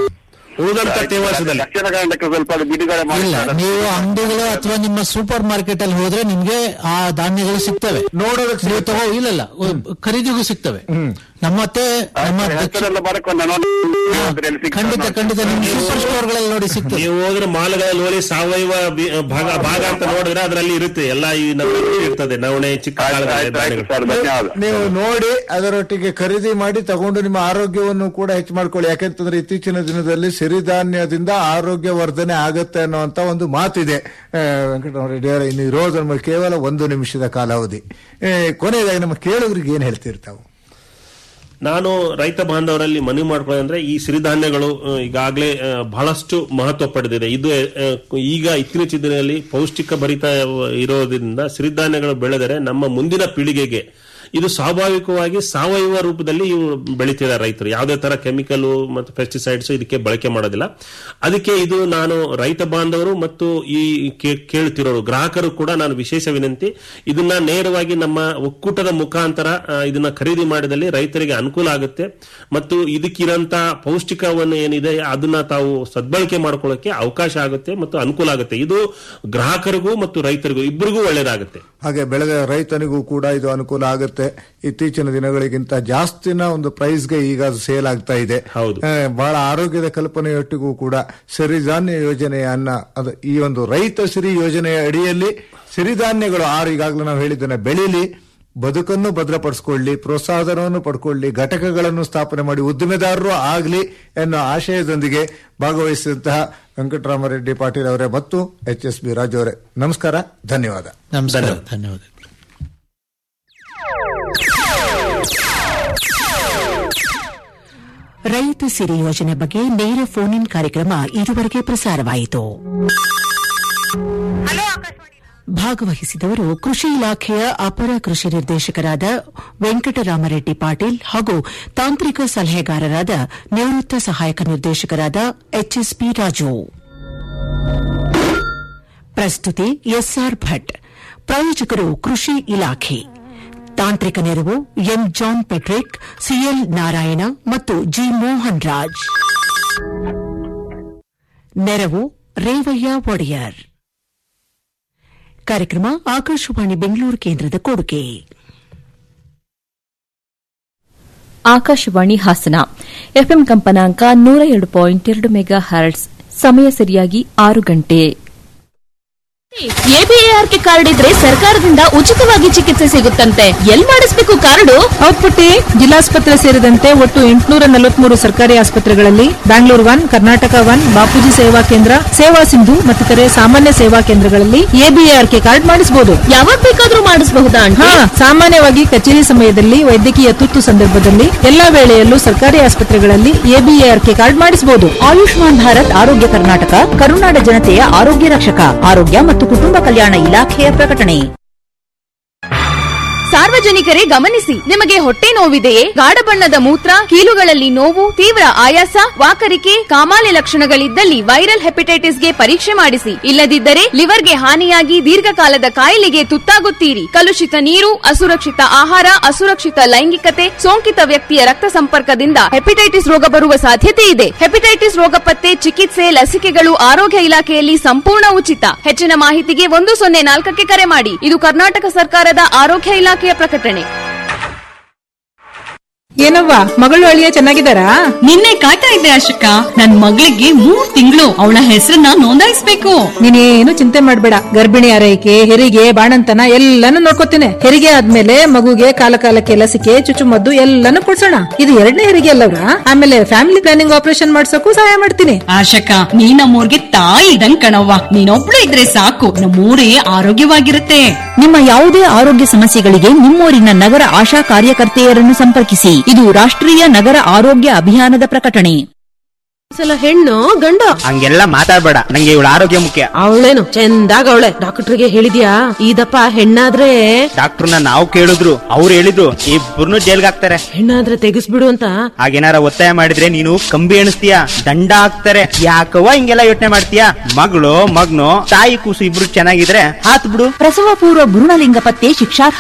ಉಳಿದಂತ ತೇವಾಂಶದಲ್ಲಿ ದಕ್ಷಿಣ ಕನ್ನಡಕ್ಕೆ ಸ್ವಲ್ಪ ಅದು ಬಿಡುಗಡೆ ಇಲ್ಲ ಮಾಡಿ ನೀವು ಅಂಗಡಿಗಳು ಅಥವಾ ನಿಮ್ಮ ಸೂಪರ್ ಮಾರ್ಕೆಟ್ ಅಲ್ಲಿ ಹೋದ್ರೆ ನಿಮ್ಗೆ ಆ ಧಾನ್ಯಗಳು ಸಿಗ್ತವೆ ನೋಡೋದಕ್ಕೆ ನೀವು ತಗೋ ಇಲ್ಲ ಇಲ್ಲ ಖರೀದಿಗೂ ಸಿಗ್ತವೆ ನಮ್ಮತ್ತೆ ನಮ್ಮ ದಕ್ಷಿಣ ಹೆಸರೆಲ್ಲ ಬರ್ಕೊಂಡು ನೋಡಿ ಅದ್ರಲ್ಲಿ ಸಿಗ್ತದೆ ಖಂಡಿತ ನೋಡಿ. ಖಂಡಿತ ನಿಮ್ಗೆ ಸೂಪರ್ ಸ್ಟೋರ್ಗಳಲ್ಲಿ ನೋಡಿ ಸಿಗ್ತದೆ ನೀವು ಹೋದ್ರೆ ಮಾಲ್ಗಳಲ್ಲಿ ನೋಡಿ ಸಾವಯವ ಬಿ- ಭಾಗ ಭಾಗ ಅಂತ ನೋಡಿದ್ರೆ ಅದರಲ್ಲಿ ಇರುತ್ತೆ ಎಲ್ಲ ಈ ನವಣೆ ಇರ್ತದೆ ನವಣೆ ಚಿಕ್ಕ ಆಯ್ತು, ಕಾಳುಗಳು, ಆಯ್ತು, ಆಯ್ತು ಧಾನ್ಯಗಳು. ಸರ್ ಧನ್ಯವಾದ ನೀವು ನೋಡಿ ಅದರೊಟ್ಟಿಗೆ ಖರೀದಿ ಮಾಡಿ ತಗೊಂಡು ನಿಮ್ಮ ಆರೋಗ್ಯವನ್ನು ಕೂಡ ಹೆಚ್ಚು ಮಾಡ್ಕೊಳ್ಳಿ ಯಾಕೆಂತಂದ್ರೆ ಇತ್ತೀಚಿನ ದಿನದಲ್ಲಿ ಸಿರಿಧಾನ್ಯದಿಂದ ಆರೋಗ್ಯ ವರ್ಧನೆ ಆಗತ್ತೆ ಅನ್ನುವಂತ ಒಂದು ಮಾತಿದೆ ಆ, ವೆಂಕಟರಾಮರೆಡ್ಡಿ ಅವರೇ ಇನ್ನು ಇರೋದು ನಮಗೆ ಕೇವಲ ಒಂದು ನಿಮಿಷದ ಕಾಲಾವಧಿ ಏ, ಕೊನೆಯದಾಗಿ ನಮ್ಮ ಕೇಳುಗರಿಗೆ ಏನ್ ಹೇಳ್ತಿರ್ತಾವೆ ನಾನು ರೈತ ಬಾಂಧವರಲ್ಲಿ ಮನವಿ ಮಾಡ್ಕೊಳ್ಳೋದಂದ್ರೆ ಈ ಸಿರಿಧಾನ್ಯಗಳು ಆ, ಈಗಾಗಲೇ ಆ, ಬಹಳಷ್ಟು ಮಹತ್ವ ಪಡೆದಿದೆ ಇದು ಆ, ಈಗ ಇತ್ತೀಚಿನ ದಿನದಲ್ಲಿ ಪೌಷ್ಟಿಕ ಭರಿತ ಇರೋದ್ರಿಂದ ಸಿರಿಧಾನ್ಯಗಳು ಬೆಳೆದರೆ ನಮ್ಮ ಮುಂದಿನ ಪೀಳಿಗೆಗೆ ಇದು ಸ್ವಾಭಾವಿಕವಾಗಿ ಸಾವಯವ ರೂಪದಲ್ಲಿ ಇವು ಬೆಳೀತಿದ್ದಾರೆ ರೈತರು ಯಾವುದೇ ತರ ಕೆಮಿಕಲ್ ಮತ್ತು ಪೆಸ್ಟಿಸೈಡ್ಸ್ ಇದಕ್ಕೆ ಬಳಕೆ ಮಾಡೋದಿಲ್ಲ ಅದಕ್ಕೆ ಇದು ನಾನು ರೈತ ಬಾಂಧವರು ಮತ್ತು ಈ ಕೇ- ಕೇಳುತ್ತಿರೋರು ಗ್ರಾಹಕರು ಕೂಡ ನಾನು ವಿಶೇಷ ವಿನಂತಿ ಇದನ್ನ ನೇರವಾಗಿ ನಮ್ಮ ಒಕ್ಕೂಟದ ಮುಖಾಂತರ ಆ, ಇದನ್ನ ಖರೀದಿ ಮಾಡಿದಲ್ಲಿ ರೈತರಿಗೆ ಅನುಕೂಲ ಆಗುತ್ತೆ ಮತ್ತು ಇದಕ್ಕಿರಂತ ಪೌಷ್ಟಿಕವನ್ನು ಏನಿದೆ ಅದನ್ನ ತಾವು ಸದ್ಬಳಕೆ ಮಾಡ್ಕೊಳ್ಳೋಕೆ ಅವಕಾಶ ಆಗುತ್ತೆ ಮತ್ತು ಅನುಕೂಲ ಆಗುತ್ತೆ ಇದು ಗ್ರಾಹಕರಿಗೂ ಮತ್ತು ರೈತರಿಗೂ ಇಬ್ಬರಿಗೂ ಒಳ್ಳೇದಾಗುತ್ತೆ ಹಾಗೆ ಬೆಳೆದ ರೈತನಿಗೂ ಕೂಡ ಇದು ಅನುಕೂಲ ಆಗುತ್ತೆ ಇತ್ತೀಚಿನ ದಿನಗಳಿಗಿಂತ ಜಾಸ್ತಿನ ಒಂದು ಪ್ರೈಸ್ಗೆ ಈಗ ಅದು ಸೇಲ್ ಆಗ್ತಾ ಇದೆ ಹೌದು. ಆ, ಬಹಳ ಆರೋಗ್ಯದ ಕಲ್ಪನೆಯೊಟ್ಟಿಗೂ ಕೂಡ ಸಿರಿಧಾನ್ಯ ಯೋಜನೆಯನ್ನ ಅದು ಈ ಒಂದು ರೈತ ಸಿರಿ ಯೋಜನೆಯ ಅಡಿಯಲ್ಲಿ ಸಿರಿಧಾನ್ಯಗಳು ಆರು ಈಗಾಗಲೇ ನಾವು ಹೇಳಿದ್ದೇನೆ ಬೆಳೀಲಿ ಬದುಕನ್ನು ಭದ್ರಪಡಿಸಿಕೊಳ್ಳಿ ಪ್ರೋತ್ಸಾಹಧನವನ್ನು ಪಡ್ಕೊಳ್ಳಿ ಘಟಕಗಳನ್ನು ಸ್ಥಾಪನೆ ಮಾಡಿ ಉದ್ದಿಮೆದಾರರು ಆಗಲಿ ಎನ್ನುವ ಆಶಯದೊಂದಿಗೆ ಭಾಗವಹಿಸಿದಂತಹ ವೆಂಕಟರಾಮರೆಡ್ಡಿ ಪಾಟೀಲ್ ಅವರೇ ಮತ್ತು ಎಚ್ ಎಸ್ ಬಿ ರಾಜು ಅವರೇ ನಮಸ್ಕಾರ ಧನ್ಯವಾದ ನಮಸ್ಕಾರ ಧನ್ಯವಾದಗಳು ರೈತ ಸಿರಿ ಯೋಜನೆ ಬಗ್ಗೆ ನೇರ ಫೋನ್ ಇನ್ ಕಾರ್ಯಕ್ರಮ ಇದುವರೆಗೆ ಪ್ರಸಾರವಾಯಿತು ಭಾಗವಹಿಸಿದವರು ಕೃಷಿ ಇಲಾಖೆಯ ಅಪರ ಕೃಷಿ ನಿರ್ದೇಶಕರಾದ ವೆಂಕಟರಾಮರೆಡ್ಡಿ ಪಾಟೀಲ್ ಹಾಗೂ ತಾಂತ್ರಿಕ ಸಲಹೆಗಾರರಾದ ನಿವೃತ್ತ ಸಹಾಯಕ ನಿರ್ದೇಶಕರಾದ ಎಚ್ಎಸ್ಪಿ ರಾಜು ಪ್ರಸ್ತುತಿ ಎಸ್ಆರ್ ಭಟ್ ಪ್ರಾಯೋಜಕರು ಕೃಷಿ ಇಲಾಖೆ ತಾಂತ್ರಿಕ ನೆರವು M John Patrick C L Narayana ಮತ್ತು ಜಿ ಮೋಹನ್ ರಾಜ್ ನೆರವು ರೇವಯ್ಯ ಒಡೆಯರ್ ಕಾರ್ಯಕ್ರಮ ಆಕಾಶವಾಣಿ ಬೆಂಗಳೂರು ಕೇಂದ್ರದ ಕೊಡುಗೆ ಆಕಾಶವಾಣಿ ಹಾಸನ ಎಫ್ಎಂ ಕಂಪನಾಂಕ ನೂರ ಎರಡು ಪಾಯಿಂಟ್ ಎರಡು ಮೆಗಾ ಹರ್ಟ್ಸ್ ಸಮಯ ಸರಿಯಾಗಿ ಆರು ಗಂಟೆ ಎಬಿಎಆರ್ಕೆ ಕಾರ್ಡ್ ಇದ್ರೆ ಸರ್ಕಾರದಿಂದ ಉಚಿತವಾಗಿ ಚಿಕಿತ್ಸೆ ಸಿಗುತ್ತಂತೆ ಎಲ್ ಮಾಡಿಸ್ಬೇಕು ಕಾರ್ಡು ಹೌದ್ ಪುಟ್ಟಿ ಜಿಲ್ಲಾಸ್ಪತ್ರೆ ಸೇರಿದಂತೆ ಒಟ್ಟು ಎಂಟುನೂರ ನಲವತ್ಮೂರು ಸರ್ಕಾರಿ ಆಸ್ಪತ್ರೆಗಳಲ್ಲಿ ಬ್ಯಾಂಗ್ಳೂರ್ ಒನ್ ಕರ್ನಾಟಕ ಒನ್ ಬಾಪೂಜಿ ಸೇವಾ ಕೇಂದ್ರ ಸೇವಾ ಸಿಂಧು ಮತ್ತಿತರೆ ಸಾಮಾನ್ಯ ಸೇವಾ ಕೇಂದ್ರಗಳಲ್ಲಿ ಎಬಿಎಆರ್ಕೆ ಕಾರ್ಡ್ ಮಾಡಿಸಬಹುದು ಯಾವಾಗ ಬೇಕಾದ್ರೂ ಮಾಡಿಸಬಹುದಾ ಹಾ ಸಾಮಾನ್ಯವಾಗಿ ಕಚೇರಿ ಸಮಯದಲ್ಲಿ ವೈದ್ಯಕೀಯ ತುರ್ತು ಸಂದರ್ಭದಲ್ಲಿ ಎಲ್ಲಾ ವೇಳೆಯಲ್ಲೂ ಸರ್ಕಾರಿ ಆಸ್ಪತ್ರೆಗಳಲ್ಲಿ ಎಬಿಎಆರ್ಕೆ ಕಾರ್ಡ್ ಮಾಡಿಸಬಹುದು ಆಯುಷ್ಮಾನ್ ಭಾರತ್ ಆರೋಗ್ಯ ಕರ್ನಾಟಕ ಕರುನಾಡ ಜನತೆಯ ಆರೋಗ್ಯ ರಕ್ಷಕ ಆರೋಗ್ಯ ಮತ್ತು ಕುಟುಂಬ ಕಲ್ಯಾಣ ಇಲಾಖೆಯ ಪ್ರಕಟಣೆ ಸಾರ್ವಜನಿಕರೇ ಗಮನಿಸಿ ನಿಮಗೆ ಹೊಟ್ಟೆ ನೋವಿದೆಯೇ ಗಾಢ ಬಣ್ಣದ ಮೂತ್ರ ಕೀಲುಗಳಲ್ಲಿ ನೋವು ತೀವ್ರ ಆಯಾಸ ವಾಕರಿಕೆ ಕಾಮಾಲೆ ಲಕ್ಷಣಗಳಿದ್ದಲ್ಲಿ ವೈರಲ್ ಹೆಪಟೈಟಿಸ್ಗೆ ಪರೀಕ್ಷೆ ಮಾಡಿಸಿ ಇಲ್ಲದಿದ್ದರೆ ಲಿವರ್ಗೆ ಹಾನಿಯಾಗಿ ದೀರ್ಘಕಾಲದ ಕಾಯಿಲೆಗೆ ತುತ್ತಾಗುತ್ತೀರಿ ಕಲುಷಿತ ನೀರು ಅಸುರಕ್ಷಿತ ಆಹಾರ ಅಸುರಕ್ಷಿತ ಲೈಂಗಿಕತೆ ಸೋಂಕಿತ ವ್ಯಕ್ತಿಯ ರಕ್ತ ಸಂಪರ್ಕದಿಂದ ಹೆಪಟೈಟಿಸ್ ರೋಗ ಬರುವ ಸಾಧ್ಯತೆ ಇದೆ ಹೆಪಟೈಟಿಸ್ ರೋಗ ಪತ್ತೆ ಚಿಕಿತ್ಸೆ ಲಸಿಕೆಗಳು ಆರೋಗ್ಯ ಇಲಾಖೆಯಲ್ಲಿ ಸಂಪೂರ್ಣ ಉಚಿತ ಹೆಚ್ಚಿನ ಮಾಹಿತಿಗೆ ಒಂದು ಸೊನ್ನೆ ನಾಲ್ಕಕ್ಕೆ ಕರೆ ಮಾಡಿ ಇದು ಕರ್ನಾಟಕ ಸರ್ಕಾರದ ಆರೋಗ್ಯ ಇಲಾಖೆಯ ಪ್ರಕಟಣೆ ಏನವ್ವ ಮಗಳು ಅಳಿಯ ಚೆನ್ನಾಗಿದ್ದಾರಾ ನಿನ್ನೆ ಕಾಯ್ತಾ ಇದ್ದೆ ಅಶಕ್ಕ ನನ್ ಮಗಳಿಗೆ ಮೂರ್ ತಿಂಗಳು ಅವಳ ಹೆಸರನ್ನ ನೋಂದಾಯಿಸ್ಬೇಕು ನೀನೇನು ಚಿಂತೆ ಮಾಡ್ಬೇಡ ಗರ್ಭಿಣಿ ಆರೈಕೆ ಹೆರಿಗೆ ಬಾಣಂತನ ಎಲ್ಲಾನು ನೋಡ್ಕೋತೀನಿ ಹೆರಿಗೆ ಆದ್ಮೇಲೆ ಮಗುಗೆ ಕಾಲ ಕಾಲಕ್ಕೆ ಲಸಿಕೆ ಚುಚ್ಚುಮದ್ದು ಎಲ್ಲಾನು ಕೊಡ್ಸೋಣ ಇದು ಎರಡನೇ ಹೆರಿಗೆ ಅಲ್ಲವ್ರ ಆಮೇಲೆ ಫ್ಯಾಮಿಲಿ ಪ್ಲಾನಿಂಗ್ ಆಪರೇಷನ್ ಮಾಡ್ಸೋಕು ಸಹಾಯ ಮಾಡ್ತೀನಿ ಆಶಕ್ಕ ನೀ ನಮ್ಮೂರ್ಗೆ ತಾಯಿ ಇದಂಗ್ ಕಣವ್ವ ನೀನೊಬ್ಳು ಇದ್ರೆ ಸಾಕು ನಮ್ಮೂರೇ ಆರೋಗ್ಯವಾಗಿರುತ್ತೆ ನಿಮ್ಮ ಯಾವುದೇ ಆರೋಗ್ಯ ಸಮಸ್ಯೆಗಳಿಗೆ ನಿಮ್ಮೂರಿನ ನಗರ ಆಶಾ ಕಾರ್ಯಕರ್ತೆಯರನ್ನು ಸಂಪರ್ಕಿಸಿ ಇದು ರಾಷ್ಟ್ರೀಯ ನಗರ ಆರೋಗ್ಯ ಅಭಿಯಾನದ ಪ್ರಕಟಣೆ ಸಲ ಹೆಣ್ಣು ಗಂಡ ಹಂಗೆಲ್ಲ ಮಾತಾಡ್ಬೇಡ ನಂಗೆ ಇವಳ ಆರೋಗ್ಯ ಮುಖ್ಯ ಅವಳೇನು ಚಂದಾಗ ಅವಳೆ ಡಾಕ್ಟರ್ಗೆ ಹೇಳಿದ್ಯಾ ಇದಪ್ಪ ಹೆಣ್ಣಾದ್ರೆ ಡಾಕ್ಟರ್ನ ನಾವು ಕೇಳಿದ್ರು ಅವ್ರು ಹೇಳಿದ್ರು ಇಬ್ಬರನ್ನು ಜೈಲ್ಗೆ ಹಾಕ್ತಾರೆ ಹೆಣ್ಣಾದ್ರೆ ತೆಗಿಸ್ಬಿಡು ಅಂತ ಹಾಗೇನಾರ ಒತ್ತಾಯ ಮಾಡಿದ್ರೆ ನೀನು ಕಂಬಿ ಎಣಿಸ್ತೀಯ ದಂಡ ಹಾಕ್ತಾರೆ ಯಾಕವ್ವ ಹಿಂಗೆಲ್ಲ ಯೋಚನೆ ಮಾಡ್ತೀಯ ಮಗಳು ಮಗ್ನು ತಾಯಿ ಕೂಸು ಇಬ್ರು ಚೆನ್ನಾಗಿದ್ರೆ ಹಾತ್ ಬಿಡು ಪ್ರಸವ ಪೂರ್ವ ಭ್ರೂಣಲಿಂಗ ಪತ್ತೆ ಶಿಕ್ಷಾರ್ಹ